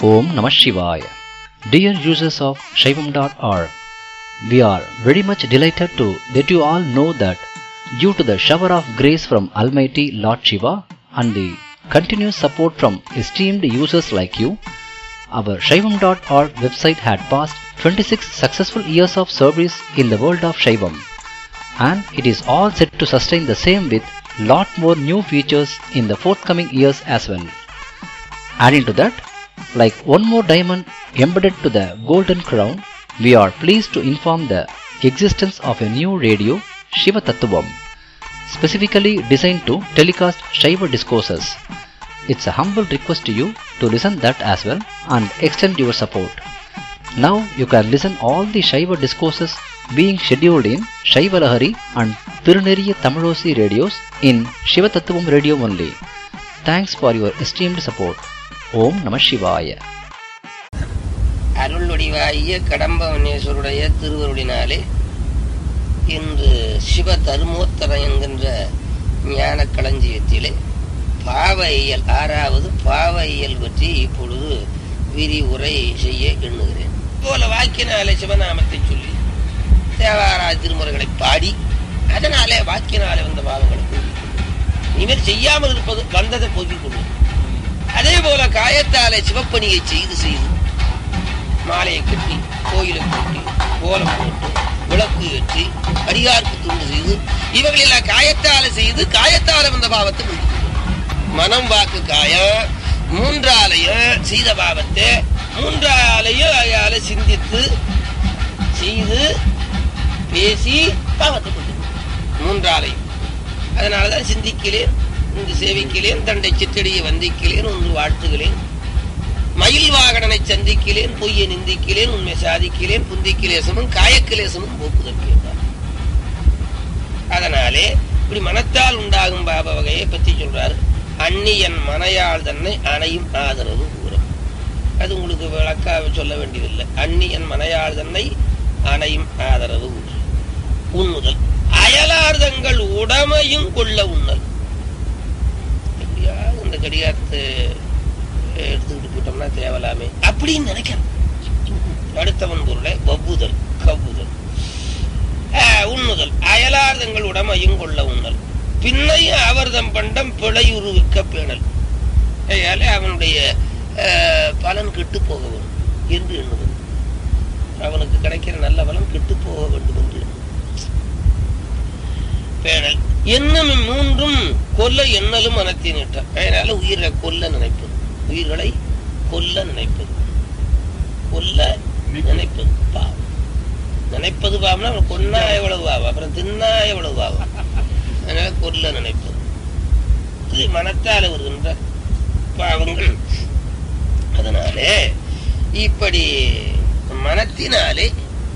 Om Namah Shivaya. Dear users of Shaivam.org, we are very much delighted to let you all know that due to the shower of grace from Almighty Lord Shiva and the continuous support from esteemed users like you, our Shaivam.org website had passed 26 successful years of service in the world of Shaivam and it is all set to sustain the same with lot more new features in the forthcoming years as well. Adding to that, like one more diamond embedded to the golden crown, we are pleased to inform the existence of a new radio, Shiva Tattvam, specifically designed to telecast Shiva discourses. It's a humble request to you to listen that as well and extend your support. Now you can listen all the Shaiva discourses being scheduled in Shaiva Lahari and Tiruneriya Tamilosi radios in Shiva Tattvam radio only. Thanks for your esteemed support. Om Namah Shivaya. அருளுடைவாகிய கடம்பவனேஸ்வருடைய திருவருளினாலே இன்று சிவ தருமோத்தரம் என்கின்ற ஞான களஞ்சியத்திலே பாவ இயல் ஆறாவது பாவ இயல் பற்றி இப்பொழுது விரிவுரை செய்ய எண்ணுகிறேன் போல வாக்கினாலே சிவநாமத்தை சொல்லி தேவாரா திருமுறைகளை பாடி அதனாலே வாக்கினாலே வந்த பாவங்களை போக்கிக் கொள்ளும் இனிமேல் செய்யாமல் இருப்பது வந்ததை போக்கிக் கொள்ளும் அதே போல காயத்தாலே சிவப்பணியை செய்து செய்து மாலையை கட்டி கோயிலை கட்டி கோலம் போட்டு விளக்கு ஏற்றி அடியாருக்கு துண்டு செய்து இவங்களெல்லாம் காயத்தால செய்து காயத்தால வந்த பாவத்தை முடித்து மனம் வாக்கு காயம் மூன்றாலையும் செய்த பாவத்தை மூன்றாலையும் அயால சிந்தித்து செய்து பேசி பாவத்தை முடித்து மூன்றாலையும் அதனாலதான் சிந்திக்கிறேன் இன்று சேவிக்கிறேன் தண்டை சிற்றடியை வந்திக்கிறேன் ஒன்று வாழ்த்துகிறேன் மயில் வாகனனை சந்திக்கிறேன் பொய்யை நிந்திக்கிறேன் உண்மை சாதிக்கிறேன் புந்திக்கிலேசமும் காயக்கிலேசமும் போக்குதற்கு என்றார் அதனாலே இப்படி மனத்தால் உண்டாகும் பாப வகையை பற்றி சொல்றாரு அந்நியன் மனையாள் தன்னை அணையும் ஆதரவு கூறும் அது உங்களுக்கு விளக்காக சொல்ல வேண்டியதில்லை அந்நியன் மனையாள் தன்னை அணையும் ஆதரவு கூறும் உண்ணுதல் அயலார்தங்கள் உடமையும் கொள்ள உண்ணல் எப்படியா இந்த கடிகாரத்தை எடுத்துக்கிட்டு போயிட்டோம்னா தேவலாமே அப்படின்னு நினைக்கிறேன் அடுத்தவன் பொருளை வவ்வுதல் கவ்வுதல் ஆஹ், உண்ணுதல் அயலார் தங்கள் உடமையும் கொள்ள உண்ணல் பின்னையும் அவர்தம் பண்டம் பிழையுருவிக்க பேணல் ஆகையாலே அவனுடைய ஆஹ், பலன் கெட்டு போக வேண்டும் என்று எண்ணுதல் அவனுக்கு கிடைக்கிற நல்ல பலன் கெட்டு போக வேண்டும் என்று எண்ணுதல். பேணல் என்னும் மூன்றும் கொல்ல எண்ணலும் மனத்தினிட்டார் அதனால உயிரை கொல்ல நினைப்பது உயிர்களை கொல்ல நினைப்பது கொல்ல நினைப்பது பாவம் நினைப்பது பாவம்னா அவன் கொன்னா எவ்வளவு பாவம் அப்புறம் தின்னா எவ்வளவு பாவம் அதனால கொல்ல நினைப்பது இது மனத்தால வருகின்ற பாவங்கள் அதனாலே இப்படி மனத்தினாலே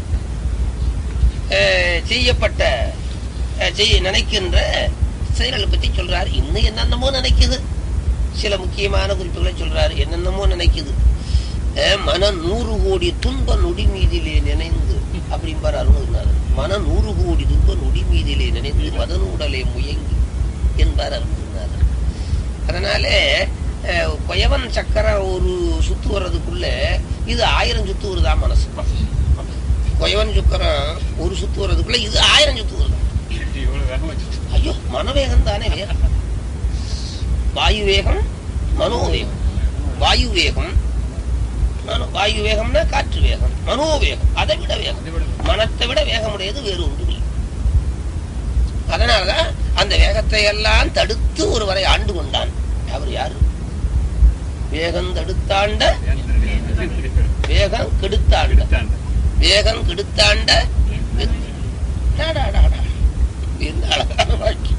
அஹ், செய்யப்பட்ட அஹ், செய்ய நினைக்கின்ற செயல்களை பத்தி சொல்றாரு இன்னும் என்னென்னமோ நினைக்குது சில முக்கியமான குறிப்புகளை சொல்றாரு என்னென்னமோ நினைக்குது அஹ், மன நூறு கோடி துன்ப நொடி மீதிலே நினைந்து அப்படிம்பார் அருணகிரிநாதர் மன நூறு கோடி துன்ப நொடி மீதிலே நினைந்து மதனூடலே முயங்கி என்பார் அருணகிரிநாதர் அதனாலே அஹ், கொயவன் சக்கரம் ஒரு சுத்து வர்றதுக்குள்ள இது ஆயிரம் சுத்து வருதான் மனசு கொயவன் சக்கரம் ஒரு சுத்து வர்றதுக்குள்ள இது ஆயிரம் சுத்து வருதான் ஐயோ மனவேகம் தானே வேகம் வாயு வேகம் மனோவேகம் வாயு வேகம் மனோ- வாயு வேகம்னா காற்று வேகம் மனோவேகம் அதை விட வேகம் மனத்தை விட வேகமுடையது வேறு ஒன்று இல்லை அதனாலதான் அந்த வேகத்தை எல்லாம் தடுத்து ஒருவரை ஆண்டு கொண்டான் அவர் யாரு வேகம் தடுத்தாண்ட வேகம் கெடுத்தாண்ட வேகம் கெடுத்தாண்ட வெற்றி. டாடாடாடா. என்ன அழகான வாழ்க்கை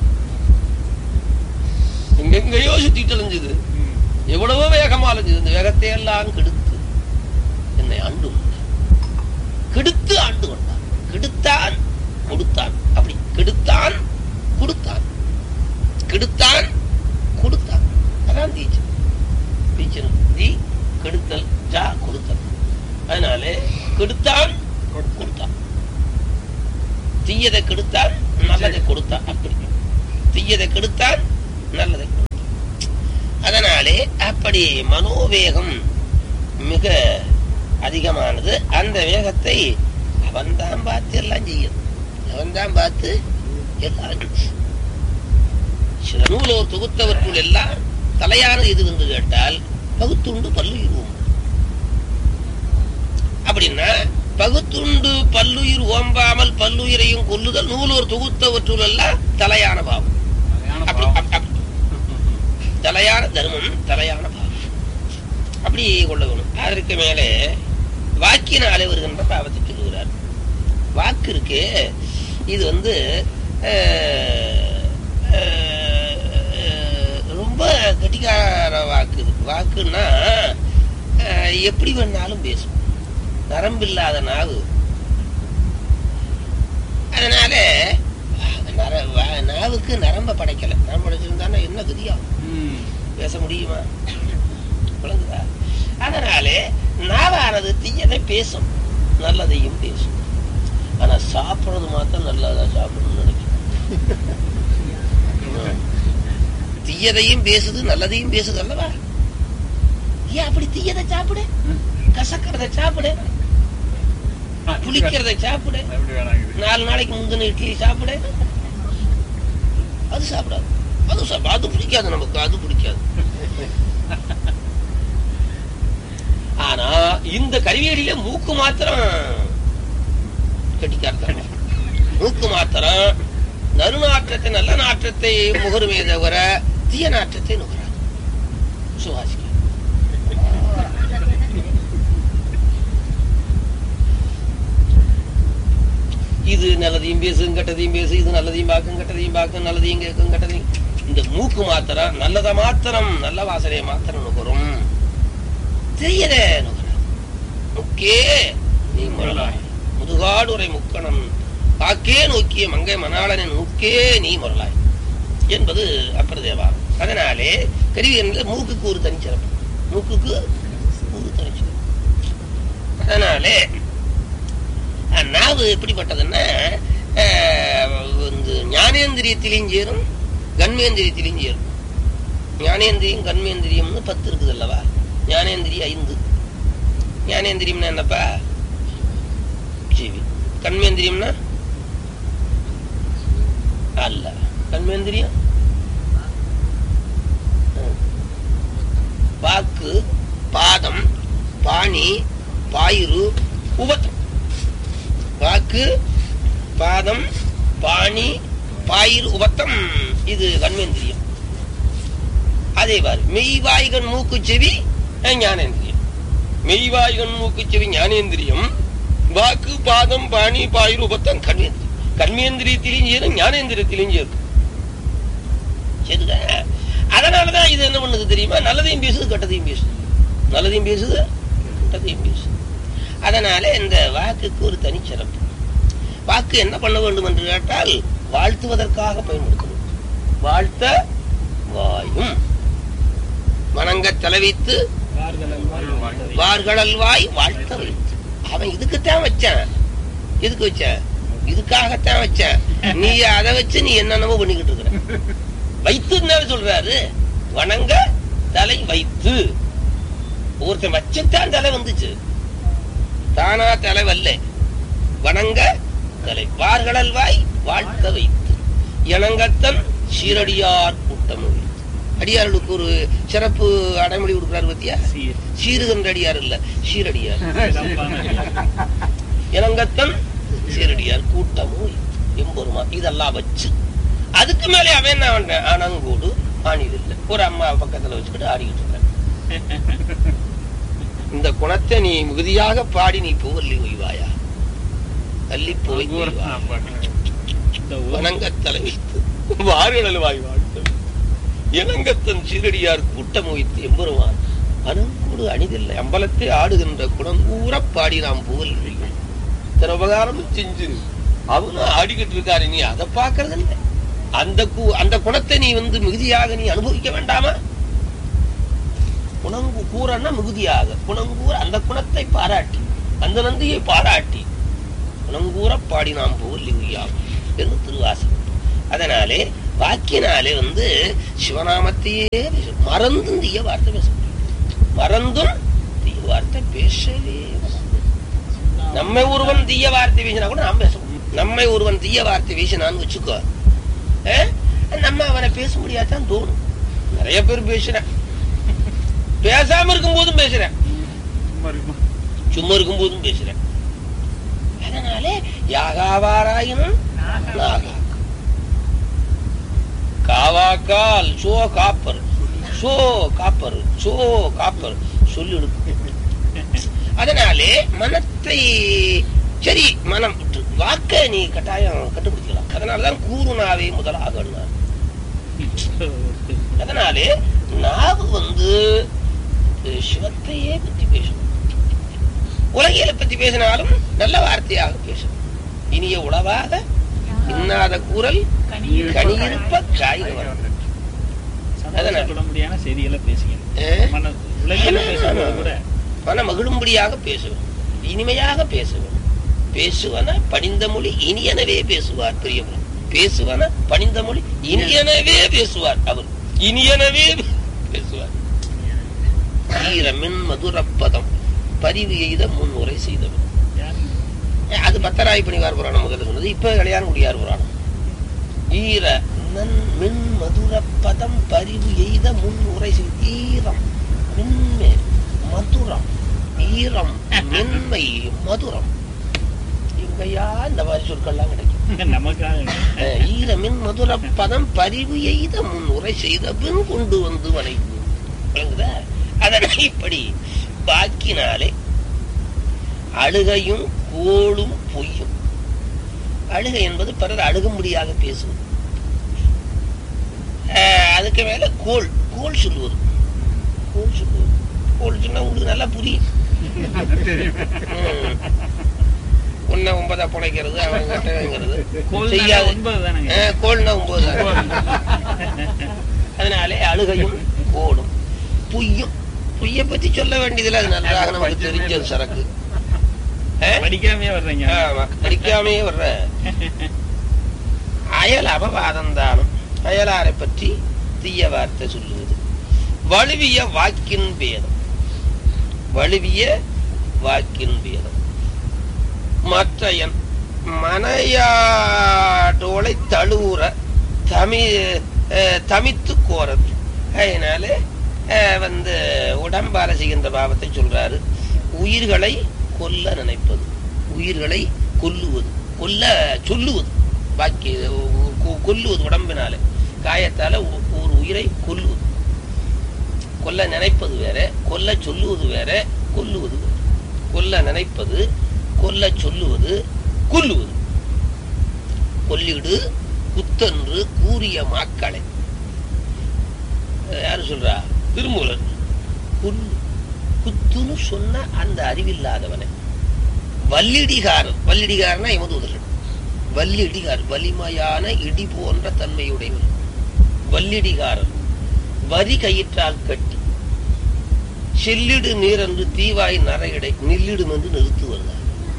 எங்கெங்கயோ சுத்திட்டு அலைஞ்சது எவ்வளவோ வேகமா அலைஞ்சது இந்த வேகத்தை எல்லாம் கெடுத்து என்னை ஆண்டு கொண்டான் கெடுத்து ஆண்டு கொண்டான் கெடுத்தான் கொடுத்தான் அப்படி கெடுத்தான் கொடுத்தான் கெடுத்தான் கொடுத்தான் அதான் தீச்சம் தீச்சனம் தீ கெடுத்தல் ஜா கொடுத்தல் அதனாலே கெடுத்தான் கொடுத்தான் தீயதை கெடுத்தான் நல்லதை கொடுத்தான் அப்படி தீயதை கெடுத்தான் நல்லதை கொடுத்தான் அதனாலே அப்படி மனோவேகம் மிக அதிகமானது அந்த வேகத்தை அவன்தான் பார்த்து எல்லாம் செய்யும் அவன்தான் பார்த்து எல்லாம் சில நூலோர் தொகுத்தவற்றுள் எல்லாம் தலையானது எது என்று கேட்டால் பகுத்துண்டு பல்லுயிர் ஓம்பு அப்படின்னா பகுத்துண்டு பல்லுயிர் ஓம்பாமல் பல்லுயிரையும் கொல்லுதல் நூலோர் தொகுத்தவற்றுள் எல்லாம் தலையான பாவம் அப்படி அப்- அப்- தலையான தர்மம் தலையான பாவம் அப்படி கொள்ள வேணும் அதற்கு மேலே வாக்கினாலே வருகின்ற பாவத்தை சொல்லுகிறார் வாக்கு இருக்கு இது வந்து அஹ், அஹ், ரொம்ப கட்டிக்கார வாக்கு இது வாக்குன்னா அஹ், எப்படி வேணாலும் பேசும் நரம்பில்லாத நாவு அதனால நர- வா- நாவுக்கு நரம்ப படைக்கல நரம்பு படைச்சிருந்தானா என்ன கதியாகும் பேச முடியுமா விளங்குதா அதனாலே நாவானது தீயதை பேசும் நல்லதையும் பேசும் ஆனா சாப்பிடுறது மாத்திரம் நல்லதா சாப்பிடணும்னு நினைக்கிறேன் தீயதையும் பேசுது நல்லதையும் பேசுது அல்லவா ஏன் அப்படி தீயதை சாப்பிடு கசக்கிறத சாப்பிடு புளிக்கிறத சாப்பிடு நாலு நாளைக்கு முந்தின இட்லி சாப்பிடு அது சாப்பிடாது அது சாப்பிட அது பிடிக்காது நமக்கு அது பிடிக்காது ஆனா இந்த கருவியடியில மூக்கு மாத்திரம் கட்டிக்காரத்தான் மூக்கு மாத்திரம் நறுநாற்றத்தை நல்ல நாற்றத்தை முகருமே தவிர தீய நாற்றத்தை நுகராது சுவாசிக்க இது நல்லதையும் பேசும் கெட்டதையும் பேசு இது நல்லதையும் பார்க்கும் கெட்டதையும் பார்க்கும் நல்லதையும் கேட்கும் கெட்டதையும் இந்த மூக்கு மாத்திரம் நல்லதை மாத்திரம் நல்ல வாசனையை மாத்திரம் நுகரும் தெரியலே நுகராது முக்கே நீ முரலாய் முதுகாடுரை முக்கணம் காக்கே நோக்கிய மங்கை மணாளனின் முக்கே நீ முரலாய் என்பது அப்பிரதேவாரம் அதனாலே கருவியன்ல மூக்குக்கு ஒரு தனிச்சிறப்பு மூக்குக்கு ஒரு தனிச்சிறப்பு அதனாலே அஹ், நாவு எப்படிப்பட்டதுன்னா அஹ், வந்து ஞானேந்திரியத்திலையும் சேரும் கண்மேந்திரியத்திலையும் சேரும் ஞானேந்திரியம் கண்மேந்திரியம்னு பத்து இருக்குது அல்லவா ஞானேந்திரியம் ஐந்து ஞானேந்திரியம்னா என்னப்பா செவி கண்மேந்திரியம்னா அல்ல கண்மேந்திரியம் ம். வாக்கு பாதம் பாணி பாயிரு உபத்தம் வாக்கு பாதம் பாணி பாயிரு உபத்தம் இது கண்மேந்திரியம் அதே பாரு மெய்வாய்கன் மூக்கு செவி அஹ், ஞானேந்திரியம் மெய்வாய்கன் மூக்கு செவி ஞானேந்திரியம் வாக்கு பாதம் பாணி பாயிரு உபத்தம் கண்மேந்திரியம் கண்மேந்திரியத்திலையும் சேரும் ஞானேந்திரியத்திலையும் சேரும் சரிதா அதனாலதான் இது என்ன பண்ணுது தெரியுமா நல்லதையும் பேசுது கெட்டதையும் பேசுது நல்லதையும் பேசுது கெட்டதையும் பேசுது அதனால இந்த வாக்குக்கு ஒரு தனிச்சிறப்பு வாக்கு என்ன பண்ண வேண்டும் என்று கேட்டால் வாழ்த்துவதற்காக பயன்படுத்தணும் வாழ்த்த வாயும் வணங்க தலைவைத்து வார்கடல் வாய் வாழ்த்த வைத்து அவன் இதுக்குத்தான் வச்சான் எதுக்கு வச்சான் இதுக்காகத்தான் வச்சேன் நீ அதை வச்சு நீ என்னென்னமோ பண்ணிக்கிட்டு இருக்கிற வைத்துன்னு சொல்றாரு வணங்க தலை வைத்து ஒருத்தன் வச்சுத்தான் தலை வந்துச்சு தானா தலை வல்ல வணங்க தலை வார்கடல் வாய் வாழ்த்த வைத்து இணங்கத்தன் சீரடியார் கூட்டம் வைத்து. அடியார்களுக்கு ஒரு சிறப்பு அடைமொழி கொடுக்குறாரு பத்தியா சீருகின்ற அடியார் இல்ல சீரடியார் இளங்கத்தன் சீரடியார் கூட்டமும் எம்பெருமா இதெல்லாம் வச்சு அதுக்கு மேலே அவன் என்ன பண்றேன் ஆனங்கூடு ஆணிது இல்ல ஒரு அம்மா பக்கத்துல வச்சுக்கிட்டு ஆடிக்கிட்டு இருக்கேன் இந்த குணத்தை நீ மிகுதியாக பாடி நீ புகழி ஒய்வாயா தள்ளி போய் வணங்கத்தலை வைத்து வாரிடல் வாய் வாழ்த்து இளங்கத்தன் சீரடியார் கூட்டம் வைத்து எம்பெருமான் அனங்கூடு அணிதில்லை அம்பலத்தை ஆடுகின்ற குணங்கூற பாடி நாம் புகழ் செய்யும் இத்தனை உபகாரமும் செஞ்சு அவனும் ஆடிக்கிட்டு இருக்காரு நீ அதை பாக்குறது இல்ல அந்த கு- அந்த குணத்தை நீ வந்து மிகுதியாக நீ அனுபவிக்க வேண்டாமா குணங்கு கூறன்னா மிகுதியாக குணங்கூற அந்த குணத்தை பாராட்டி அந்த நந்தியை பாராட்டி குணங்கூற பாடி நாம் புகழ் உய்யாகும் என்று திருவாசகம் அதனாலே வாக்கினாலே வந்து சிவநாமத்தையே பேச- மறந்தும் தீய வார்த்தை பேச முடியும் மறந்தும் தீய வார்த்தை பேசவே வராது. நம்மை ஒருவன் தீய வார்த்தை வீசினா கூட நாம் பேசுவோம் நம்மை ஒருவன் தீய வார்த்தை வீசினான்னு வச்சுக்கோ ஆ? நம்ம அவனை பேச முடியாதான் தோணும் நிறைய பேர் பேசுறேன் பேசாம இருக்கும் போதும் பேசுறேன் சும்மா இருக்கும் போதும் பேசுறேன் அதனாலே யாகாவாராயினும் நாகா காவாக்கால் சோ காப்பர் சோ காப்பர் சோ காப்பர் சொல்லிடு அதனாலே மனத்தை சரி மனம் விட்டு வாக்க நீ கட்டாயம் கட்டுப்படுத்திக்கலாம் அதனாலதான் கூறுனாவே முதலாக அதனாலே நாவு வந்து அஹ், சிவத்தையே பத்தி பேசணும் உலகியலை பத்தி பேசினாலும் நல்ல வார்த்தையாக பேசணும் இனிய உளவாக இன்னாத கூறல் கனியிருப்ப காய்க வரும் அதனால. சந்தோஷப்படும்படியான செய்திகளை பேசுகிறேன் அஹ், மன உலகில பேசும்போது கூட மன மகிழும்படியாக பேசுவேன் இனிமையாக பேசுவேன் பேசுவன பணிந்த மொழி இனியனவே பேசுவார் பெரியவர் பேசுவன பணிந்த மொழி இனியனவே பேசுவார் அவர் இனியனவே பேசுவார் ஈரமின் மதுரப்பதம் பரிவு எய்த முன்முறை செய்தவர் ஏ, அது பத்தராய் பணிவார் புராணம் முதல்ல சொன்னது இப்ப கல்யாணகுடியார் புராணம் ஈர நன் மின் மதுர பதம் பரிவு எய்த முன் உரை செய் ஈரம் மென்மே மதுரம் ஈரம் மென்மை மதுரம் இங்கயா இந்த மாதிரி சொற்கள்லாம் கிடைக்கும் நமக்காக அஹ், ஈரமின் மதுர பதம் பரிவு எய்த முன் உரை செய்த பின் கொண்டு வந்து வணங்கி விளங்குதா அதனை இப்படி வாக்கினாலே அழுகையும் கோளும் பொய்யும் அழுகை என்பது பிறர் அழுகும்படியாக பேசுவது அஹ், அதுக்கு மேல கோல் கோல் சொல்லுவது கோல் சொல்லுவது கோல் சொன்னா உங்களுக்கு நல்லா புரியும் ம். உன்னை ஒன்பதா புழைக்கிறது அவன் கட்டங்கிறது கோல் செய்யாது ஒன்பது தானங்க அஹ், கோல்னா ஒன்பது தான். அதனாலே அழுகையும் கோடும் பொய்யும் பொய்யை பத்தி சொல்ல வேண்டியதில்லை அது நன்றாக நமக்கு தெரிஞ்ச சரக்கு அஹ்? படிக்காமே வர்றீங்க ஆமா, படிக்காமே வர்ற அயல் அபவாதம் தானும் அயலாரை பற்றி தீய வார்த்தை சொல்லுவது வலுவிய வாக்கின் பேதம் வலுவிய வாக்கின் பேதம் மற்றையன் மனையாட்டோலை தழுவுற தமி அஹ், தமித்து கோரது அதனால அஹ், வந்து உடம்பால செய்கின்ற பாவத்தை சொல்றாரு உயிர்களை கொல்ல நினைப்பது உயிர்களை கொல்லுவது கொல்ல சொல்லுவது பாக்கி கொ- கொல்லுவது உடம்பினால காயத்தால ஒ- ஒரு உயிரை கொல்லுவது கொல்ல நினைப்பது வேற கொல்ல சொல்லுவது வேற கொல்லுவது வேற கொல்ல நினைப்பது கொல்ல சொல்லுவது கொல்லுவது கொல்லிடு குத்தன்று கூறிய மாக்களை அஹ் யாரு சொல்றா திருமூலர் கொல்லு குத்துன்னு சொன்ன அந்த அறிவில்லாதவனை வல்லிடிகாரன் வல்லிடிகாரனா எமதூதர்கள் வல்லிடிகார் வலிமையான இடி போன்ற தன்மையுடையவர் வல்லிடிகாரன் வரி கயிற்றால் கட்டி செல்லிடு நீரென்று தீவாய் நரையடை நில்லிடும் என்று நிறுத்துவதா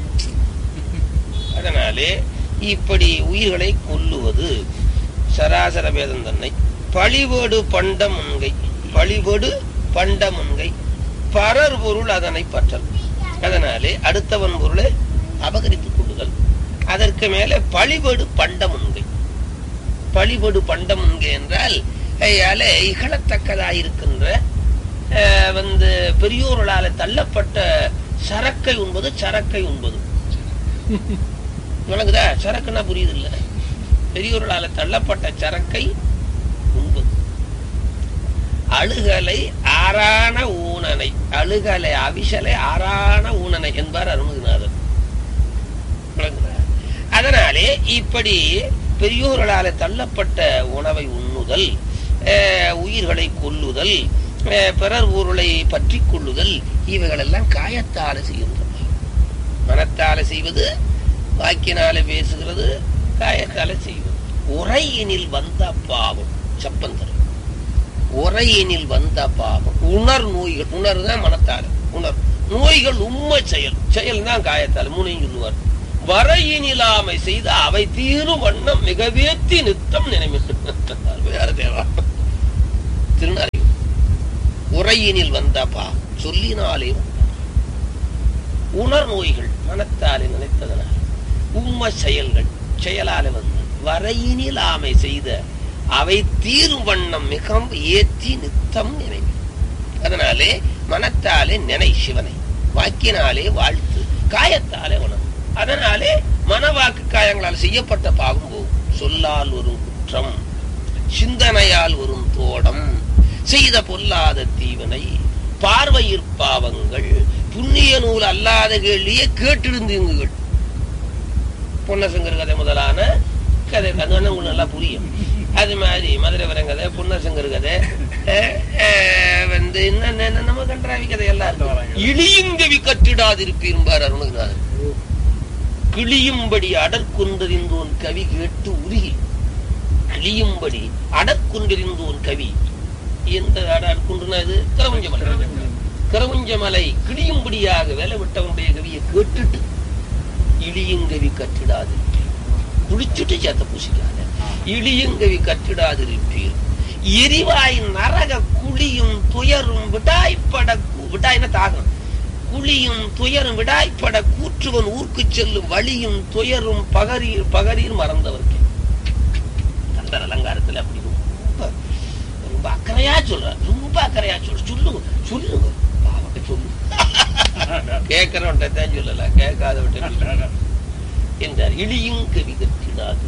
அதனாலே இப்படி உயிர்களை கொல்லுவது சராசர வேதம் தன்னை பழிவேடு பண்ட முன்கை பழிவேடு பண்ட முன்கை பரர் பொருள் அதனை பற்றல் அதனாலே அடுத்தவன் பொருளை அபகரித்துக் கொள்ளுதல் அதற்கு மேலே பழிபடு பண்ட முன்கை பழிபடு பண்ட முன்கை என்றால் ஐயால இகழத்தக்கதாயிருக்கின்ற அஹ், வந்து பெரியோர்களால தள்ளப்பட்ட சரக்கை உண்பது சரக்கை உண்பது விளங்குதா சரக்குன்னா புரியுது இல்ல பெரியோர்களால தள்ளப்பட்ட சரக்கை உண்பது அழுகலை ஆறான ஊனனை அழுகலை அவிசலை ஆறான ஊனனை என்பார் அருணகிரிநாதர் விளங்குதா? அதனாலே இப்படி பெரியோர்களால தள்ளப்பட்ட உணவை உண்ணுதல் அஹ், உயிர்களை கொல்லுதல் அஹ், பிறர் பொருளை பற்றி கொள்ளுதல் இவைகளெல்லாம் காயத்தால செய்கின்றன மனத்தால செய்வது வாக்கினால பேசுகிறது காயத்தால செய்வது உரையினில் வந்த பாவம் சப்பந்தர் உரையினில் வந்த பாவம் உணர் நோய்கள் உணர் தான் மனத்தால உணர் நோய்கள் உண்மை செயல் செயல் தான் காயத்தால் மூணையும் சொல்லுவார் வரையினிலாமை செய்த அவை தீரும் வண்ணம் மிகவேத்தி நித்தம் நினைமிட்டு வேற தேவா திருநாளை உரையினில் வந்த பாவம் சொல்லினாலே வந்த பாவம். உணர் நோய்கள் மனத்தாலே நினைத்ததனால் உம்ம செயல்கள் செயலால வந்து வரையினில் ஆமை செய்த அவை தீரும் வண்ணம் மிகவும் ஏத்தி நித்தம் நினைவு அதனாலே மனத்தாலே நினை சிவனை வாக்கினாலே வாழ்த்து காயத்தாலே உணர்வு அதனாலே மனவாக்கு காயங்களால் செய்யப்பட்ட பாவம் போகும் சொல்லால் வரும் குற்றம் சிந்தனையால் வரும் தோடம் செய்த பொல்லாத தீவனை பார்வையிற் பாவங்கள் புண்ணிய நூல் அல்லாத கேள்வியை கேட்டிருந்தீங்குகள் பொன்னசங்கர் கதை முதலான கதை அது வந்து உங்களுக்கு நல்லா புரியும் அது மாதிரி மதுரை வரம் கதை பொன்னசங்கர் கதை அஹ், அஹ், வந்து என்ன என்ன நம்ம கன்றாவி கதை எல்லாம் இருக்கு. இழியுங்கவி கற்றிடாதிருப்பீர்பார் அருணகிரிநாதர் கிளியும்படி அடற்கொண்டறிந்தோன் கவி கேட்டு உருகி கிளியும்படி அடற்கொண்டிருந்தோன் கவி எந்த அடற்கொண்டுனா இது கரவுஞ்சமலை கரவுஞ்சமலை கிளியும்படியாக வேலை விட்டவனுடைய கவியை கேட்டுட்டு இழியுங்கவி கற்றிடாது குளிச்சுட்டு சேத்த பூசிக்காத இழியுங்கவி கற்றிடாதிருப்பீர் எரிவாய் நரக குழியும் துயரும் விடாய்ப்பட கு- விடாய்னா தாகம் குழியும் துயரும் விடாய்ப்பட கூற்றுவன் ஊர்க்கு செல்லும் வழியும் துயரும் பகரீர் பகரீர் மறந்தவர்க்கு அந்த அலங்காரத்துல அப்படி ரொம்ப ரொம்ப அக்கறையா சொல்ற ரொம்ப அக்கறையா சொல்ற சொல்லுங்க சொல்லுங்க பாவத்தை சொல்லு கேட்கிறவன்ட்ட தான் சொல்லல கேட்காதவட்ட என்றார் இழியும் கவி கற்றிடாது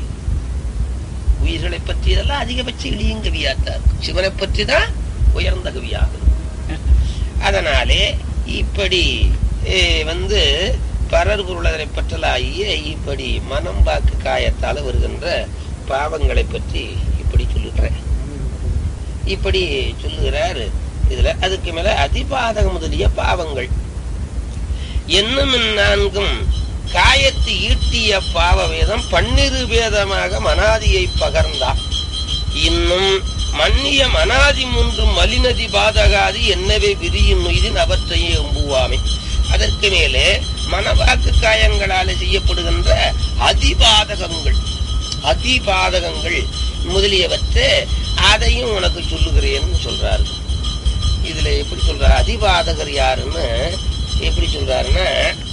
உயிர்களை பற்றியதெல்லாம் அதிகபட்ச இழியும் கவியாத்தார் சிவனை பற்றி தான் உயர்ந்த கவியாக அதனாலே இப்படி eh, வந்து பரர் பொருளரை பற்றலாகிய இப்படி மனம் வாக்கு காயத்தால் வருகின்ற பாவங்களை பற்றி இப்படி சொல்லுகிறேன் இப்படி சொல்லுகிறார் இதுல அதுக்கு மேல அதிபாதக முதலிய பாவங்கள் என்னும் நான்கும் காயத்து ஈட்டிய பாவ வேதம் பன்னிரு வேதமாக மனாதியை பகர்ந்தார் இன்னும் மன்னிய மனாதி மூன்று மலினதி பாதகாதி என்னவே விரியின் நொய்தின் அவற்றையே எம்புவாமே அதற்கு மேலே மனவாக்கு காயங்களால செய்யப்படுகின்ற அதிபாதகங்கள் அதிபாதகங்கள் முதலியவற்றை அதையும் உனக்கு சொல்லுகிறேன்னு சொல்றாரு இதுல எப்படி சொல்றாரு அதிபாதகர் யாருன்னு எப்படி சொல்றாருன்னா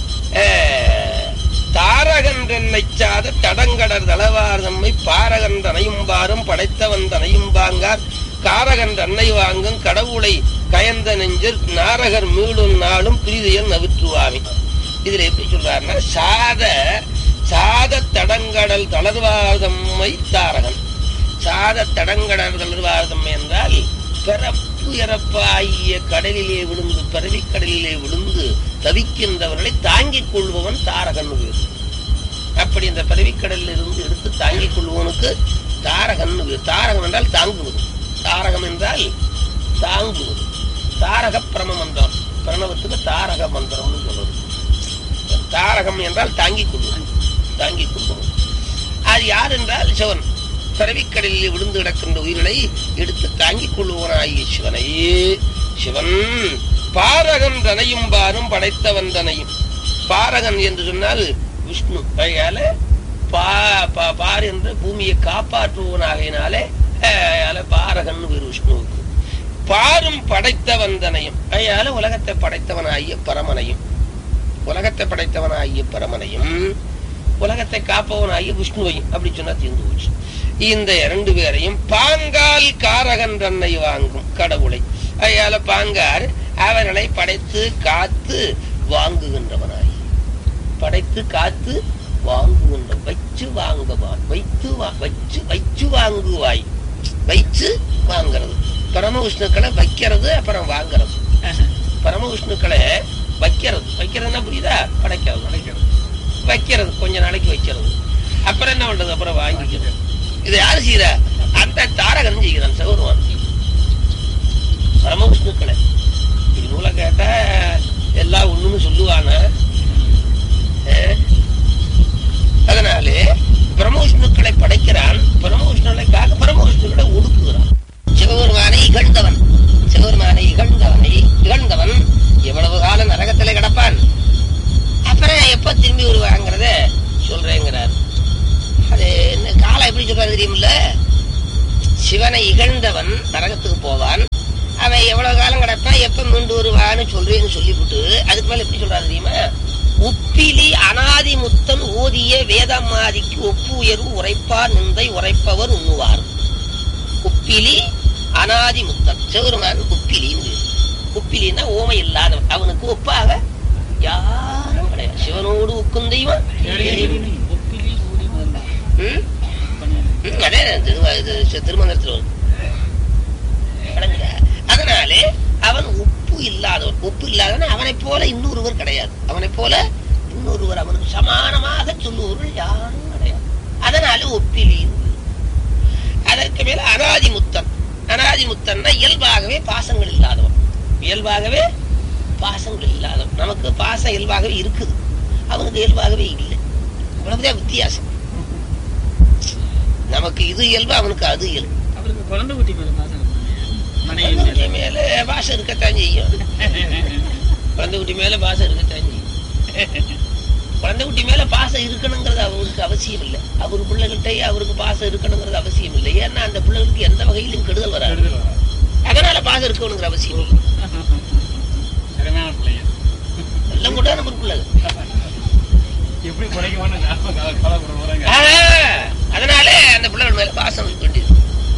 அஹ், தாரகன்றென்னை சாத தடங்கடர் தளவார் தம்மை பாரகன் தனையும் பாரும் படைத்தவன் தனையும் பாங்கார் காரகன் தன்னை வாங்கும் கடவுளை கயந்த நெஞ்சர் நாரகர் மீளும் நாளும் பிரிதையல் நவிற்றுவாமி இதுல எப்படி சொல்றாருன்னா சாத சாத தடங்கடல் தளர்வாதம்மை தாரகன் சாத தடங்கடல் தளர்வாதம்மை என்றால் பிறப்பு இறப்பாகிய கடலிலே விழுந்து பிறவிக் கடலிலே விழுந்து தவிக்கின்றவர்களை தாங்கிக் கொள்பவன் தாரகன் பேர் அப்படி இந்த பிறவிக்கடலில் இருந்து எடுத்து தாங்கிக் கொள்பவனுக்கு தாரகன் பேர் தாரகம் என்றால் தாங்குவது தாரகம் என்றால் தாங்குவது தாரக பிரம மந்திரம் பிரணவத்துக்கு தாரக மந்திரம்னு சொல்றது தாரகம் என்றால் தாங்கிக் கொள்வது தாங்கிக் கொள்பவன் அது யார் என்றால் சிவன் பிறவிக்கடலில் விழுந்து கிடக்கின்ற உயிர்களை எடுத்து தாங்கிக் கொள்வோனாகிய சிவனை சிவன் பாரகன் தனையும் பாரும் படைத்தவன் தனையும் பாரகன் என்று சொன்னால் விஷ்ணு அதனால பா பா- பார் என்று பூமியை காப்பாற்றுவனாகையினாலே அதனால பாரகன் பேர் விஷ்ணுவுக்கு பாரும் படைத்தவன் தனையும் அதனால உலகத்தை படைத்தவனாகிய பரமனையும் உலகத்தை படைத்தவனாகிய பரமனையும் உலகத்தை காப்பவனாகிய விஷ்ணுவையும் அப்படி சொன்னா தீர்ந்து போச்சு இந்த இரண்டு பேரையும் பாங்கால் காரகன் தன்னை வாங்கும் கடவுளை அதனால பாங்கார் அவர்களை படைத்து காத்து வாங்குகின்றவனாய் படைத்து காத்து வாங்குகின்ற வச்சு வாங்குவான் வைத்து வா- வச்சு வச்சு வாங்குவாய் வைச்சு வாங்குறது பரம விஷ்ணுக்களை வைக்கிறது அப்புறம் வாங்குறது பரம விஷ்ணுக்களை வைக்கிறது வைக்கிறதுன்னா புரியுதா படைக்கிறது படைக்கிறது வைக்கிறது கொஞ்ச நாளைக்கு வைக்கிறது அப்புறம் என்ன பண்றது அப்புறம் வாங்கிக்கிறது இது யாரு செய்யறா அந்த தாரகன் செய்கிறான் சௌரவான் பரமவிஷ்ணுக்களை இது நூலை கேட்டா எல்லாம் ஒண்ணுன்னு சொல்லுவான அதனாலே பிரம்மவிஷ்ணுக்களை படைக்கிறான் பிரம்மவிஷ்ணுக்களுக்காக பிரம்மவிஷ்ணுக்களை ஒடுக்குகிறான் சிவபெருமானை இகழ்ந்தவன் சிவபெருமானை இகழ்ந்தவனை இகழ்ந்தவன் எவ்வளவு காலம் நரகத்திலே கிடப்பான் அப்புறம் எப்ப திரும்பி வருவாங்கிறத சொல்றேங்கிறார் அது என்ன காலம் எப்படி சொல்றாரு தெரியுமில்ல சிவனை இகழ்ந்தவன் நரகத்துக்கு போவான் அவன் எவ்வளவு காலம் கிடப்பான் எப்ப மீண்டு வருவான்னு சொல்றேன்னு சொல்லிவிட்டு அதுக்கு மேல எப்படி சொல்றாரு தெரியுமா உப்பிலி அனாதி முத்தன் ஓதிய வேதமாதிக்கு ஒப்பு உயர்வு உரைப்பார் நிந்தை உரைப்பவர் உண்ணுவார் உப்பிலி அனாதி முத்தன் சிவருமான் உப்பிலின்னு உப்பிலின்னா ஓமை இல்லாதவன் அவனுக்கு ஒப்பாக யாரும் கிடையாது சிவனோடு உக்கும் தெய்வம் ஒப்பிலி ஊதி வந்தா. ம்? ம், அதே திருவ- இது சி- திருமந்திரத்தில் வரும் விளங்குதா? அதனாலே அவன் உப்பு இல்லாதவன் உப்பு இல்லாதவன் அவனைப் போல இன்னொருவர் கிடையாது அவனைப் போல இன்னொருவர் அவனுக்கு சமானமாக சொல்லுவவர்கள் யாரும் கிடையாது அதனால ஒப்பிலி அதற்கு மேல அனாதிமுத்தன் அனாதிமுத்தன்னா இயல்பாகவே பாசங்கள் இல்லாதவன் இயல்பாகவே பாசங்கள் இல்லாதவன் நமக்கு பாசம் இயல்பாகவே இருக்குது அவனுக்கு இயல்பாகவே இல்லை இவ்வளவுதான் வித்தியாசம் நமக்கு இது இயல்பு அவனுக்கு அது இயல்பு அவருக்கு குழந்தை குட்டி மேல பாசம் இருக்குமா? மனைவி குழந்தை மேல. மேல பாசம் இருக்கத்தான் செய்யும் குழந்தை குட்டி மேல பாசம் இருக்கத்தான் செய்யும் குழந்தை குட்டி மேல பாசம் இருக்கணுங்கிறது அவருக்கு அவசியம் இல்லை அவர் பிள்ளைகிட்டே அவருக்கு பாசம் இருக்கணுங்கிறது அவசியம் இல்லை ஏன்னா அந்த பிள்ளைகளுக்கு எந்த வகையிலும் கெடுதல் வராது கெடுதல் வராது. அதனால பாசம் இருக்கணுங்கிற அவசியம் இல்லை அருமையான பிள்ளைங்க. எல்லாம் கூட நம்ம பிள்ளை எப்படி குறைக்குமான்னு நான் கவலை- கவலைப்பட போறேங்க. ஆஹ், அதனாலே அந்த பிள்ளைகள் மேல பாசம் இருக்க வேண்டியது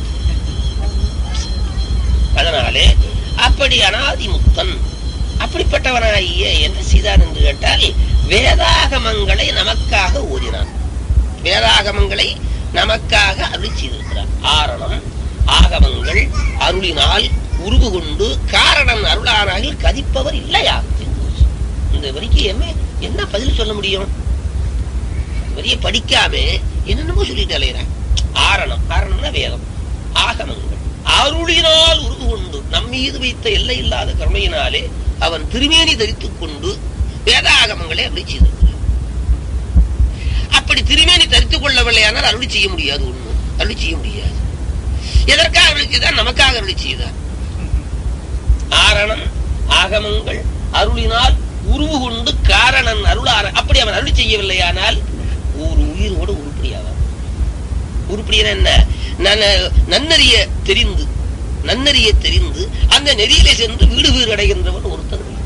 அதனாலே அப்படி அனாதி முக்தன் அப்படிப்பட்டவனாகிய என்ன செய்தான் என்று கேட்டால் வேதாகமங்களை நமக்காக ஓதினான் வேதாகமங்களை நமக்காக அருளி செய்திருக்கிறான் ஆரணம் ஆகமங்கள் அருளினால் உருவு கொண்டு காரணம் அருளானாகில் கதிப்பவர் இல்லையா இந்த வரிக்கு என்ன என்ன பதில் சொல்ல முடியும் வரிய படிக்காம என்னென்னமோ சொல்லிட்டு அலையிறான் ஆரணம் ஆரணம்னா வேதம் ஆகமங்கள் அருளினால் உருவு கொண்டு நம் மீது வைத்த எல்லை இல்லாத கருணையினாலே அவன் திருமேனி தரித்துக் கொண்டு வேதாகமங்களை அருளி செய்திருக்கிறான் அப்படி திருமேனி தரித்துக் கொள்ளவில்லையானால் அருளி செய்ய முடியாது ஒண்ணு அருளி செய்ய முடியாது எதற்காக அருளி செய்தான் நமக்காக அருளி செய்தான் ஆரணம் ஆகமங்கள் அருளினால் உருவு கொண்டு காரணன் அருளார அப்படி அவன் அருளி செய்யவில்லையானால் ஒரு உயிரோடு உருப்படியாவான் உருப்படியான என்ன நன்ன- நன்னறிய தெரிந்து நன்னறிய தெரிந்து அந்த நெறியிலே சென்று வீடு வீடு அடைகின்றவன் ஒருத்தன் இல்லை.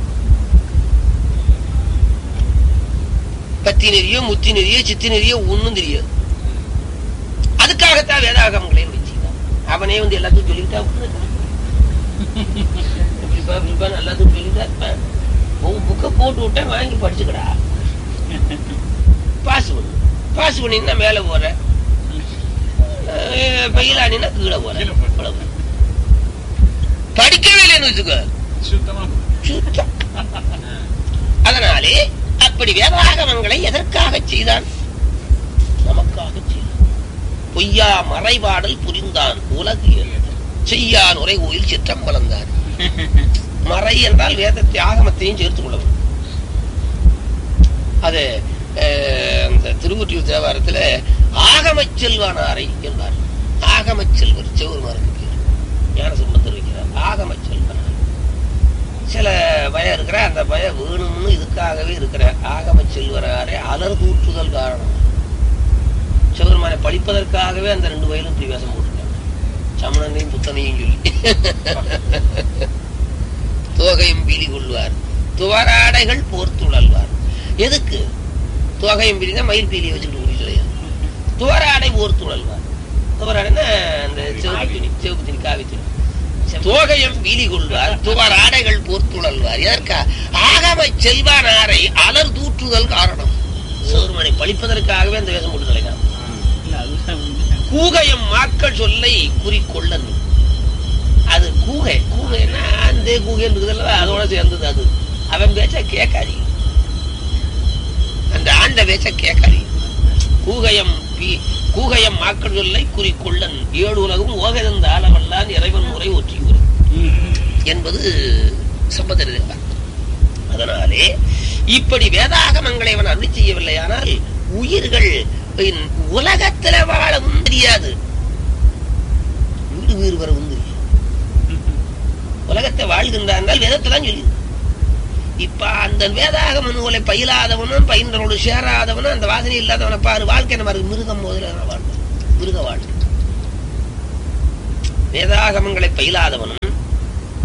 பத்தி நெறியோ முத்தி நெறியோ சித்தி நெறியோ ஒண்ணும் தெரியாது அதுக்காகத்தான் வேதாகமங்களை வச்சுக்கிறான் அவனே வந்து எல்லாத்தையும் சொல்லிக்கிட்டா விட்டுருக்கான். இப்படிப்பா இப்படிப்பா எல்லாத்தையும் சொல்லிட்டா இருப்பேன் உன் புக்கை போட்டு விட்டேன் வாங்கி படிச்சுக்கடா பாஸ் பண்ணு பாஸ் பண்ணினா மேல போற பயிலானினா கீழே போற கீழே போற. அவ்வளவுதான். படிக்கவே இல்லைன்னு வச்சுக்கோ சுத்தமா சுத்தம். அதனாலே அப்படி வேதாகமங்களை எதற்காக செய்தான் நமக்காக செய்தான் பொய்யா மறைபாடல் புரிந்தான் உலகு செய்யான் உரை கோயில் சிற்றம் வளர்ந்தான் மறை என்றால் வேதத்தை ஆகமத்தையும் சேர்த்துக் கொள்ளவும் அது அஹ், அந்த திருவொற்றியூர் தேவாரத்துல ஆகமச் செல்வானாரை என்பார் ஆகமச் செல்வர் செவ்வருமாருக்கு பேர் ஞான சம்பந்தர் வைக்கிறார் ஆகமச் செல்வனார் சில பயம் இருக்கிற அந்த பயம் வேணும்னு இதுக்காகவே இருக்கிற ஆகமச் செல்வனாரே அலர் தூற்றுதல் காரணம் சிவருமானை பழிப்பதற்காகவே அந்த ரெண்டு வயலும் இப்படி வேஷம் போட்டிருக்காங்க சமணனையும் புத்தனையும் சொல்லி தோகையும் பீலி கொள்வார் துவராடைகள் போர்த்துழல்வார் எதுக்கு தோகையும் பீலி தான் மயில் பீலியை வச்சுக்கிட்டு கூடி கிடையாது துவராடை போர்த்துழல்வார் துவராடைன்னா அந்த சிவப்பு துணி சிவப்பு துணி காவி துணி தோகையம் பீலி கொள்வார் துவராடைகள் போர்த்துழல்வார் எதற்கா ஆகம செல்வானாரை அலர் தூற்றுதல் காரணம் சிவருமனை பழிப்பதற்காகவே அந்த வேஷம் போட்டு கிடைக்காது இல்ல அதுதான் உண்மை. கூகையம் மாக்கள் சொல்லை குறிக்கொள்ளன் அது கூகை கூகைன்னா அந்த கூகை இருக்குதுல்ல அதோட சேர்ந்தது அது அவன் பேச்ச கேட்காதீங்க அந்த ஆண்ட பேச்ச கேட்காதீங்க கூகையம் பி- கூகையம் மாக்கள் சொல்லை குறிக்கொள்ளன் ஏழு உலகம் ஓகதந்த ஆலவல்லான் இறைவன் முறை ஒற்றி என்பது சம்பந்தர் அதனாலே இப்படி வேதாகமங்களை அவன் அருளி செய்யவில்லையானால் உயிர்கள் இன் உலகத்துல வாழவும் தெரியாது வீடு வீடு வரவும் தெரியாது உலகத்தை வாழ்கின்றால் வேதத்தை தான் சொல்லி இப்ப அந்த வேதாகம நூலை பயிலாதவனும் பயின்றவனோடு சேராதவனும் அந்த வாசனை இல்லாதவனை பாரு வாழ்க்கை நம்ம இருக்கு. மிருகம் முதல்ல வாழ்க்கை மிருக வாழ்க்கை வேதாகமங்களை பயிலாதவனும்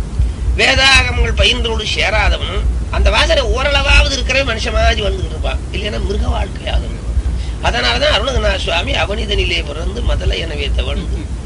வேதாகமங்கள் பயின்றோடு சேராதவனும் அந்த வாசனை ஓரளவாவது இருக்கிற மனுஷன் மாதிரி வந்துகிட்டு இருப்பான் இல்லைன்னா மிருக வாழ்க்கையாகும் அதனாலதான் அருணகிரிநாத சுவாமி அவனிதனிலே பிறந்து முதல எனவே தவழ்ந்து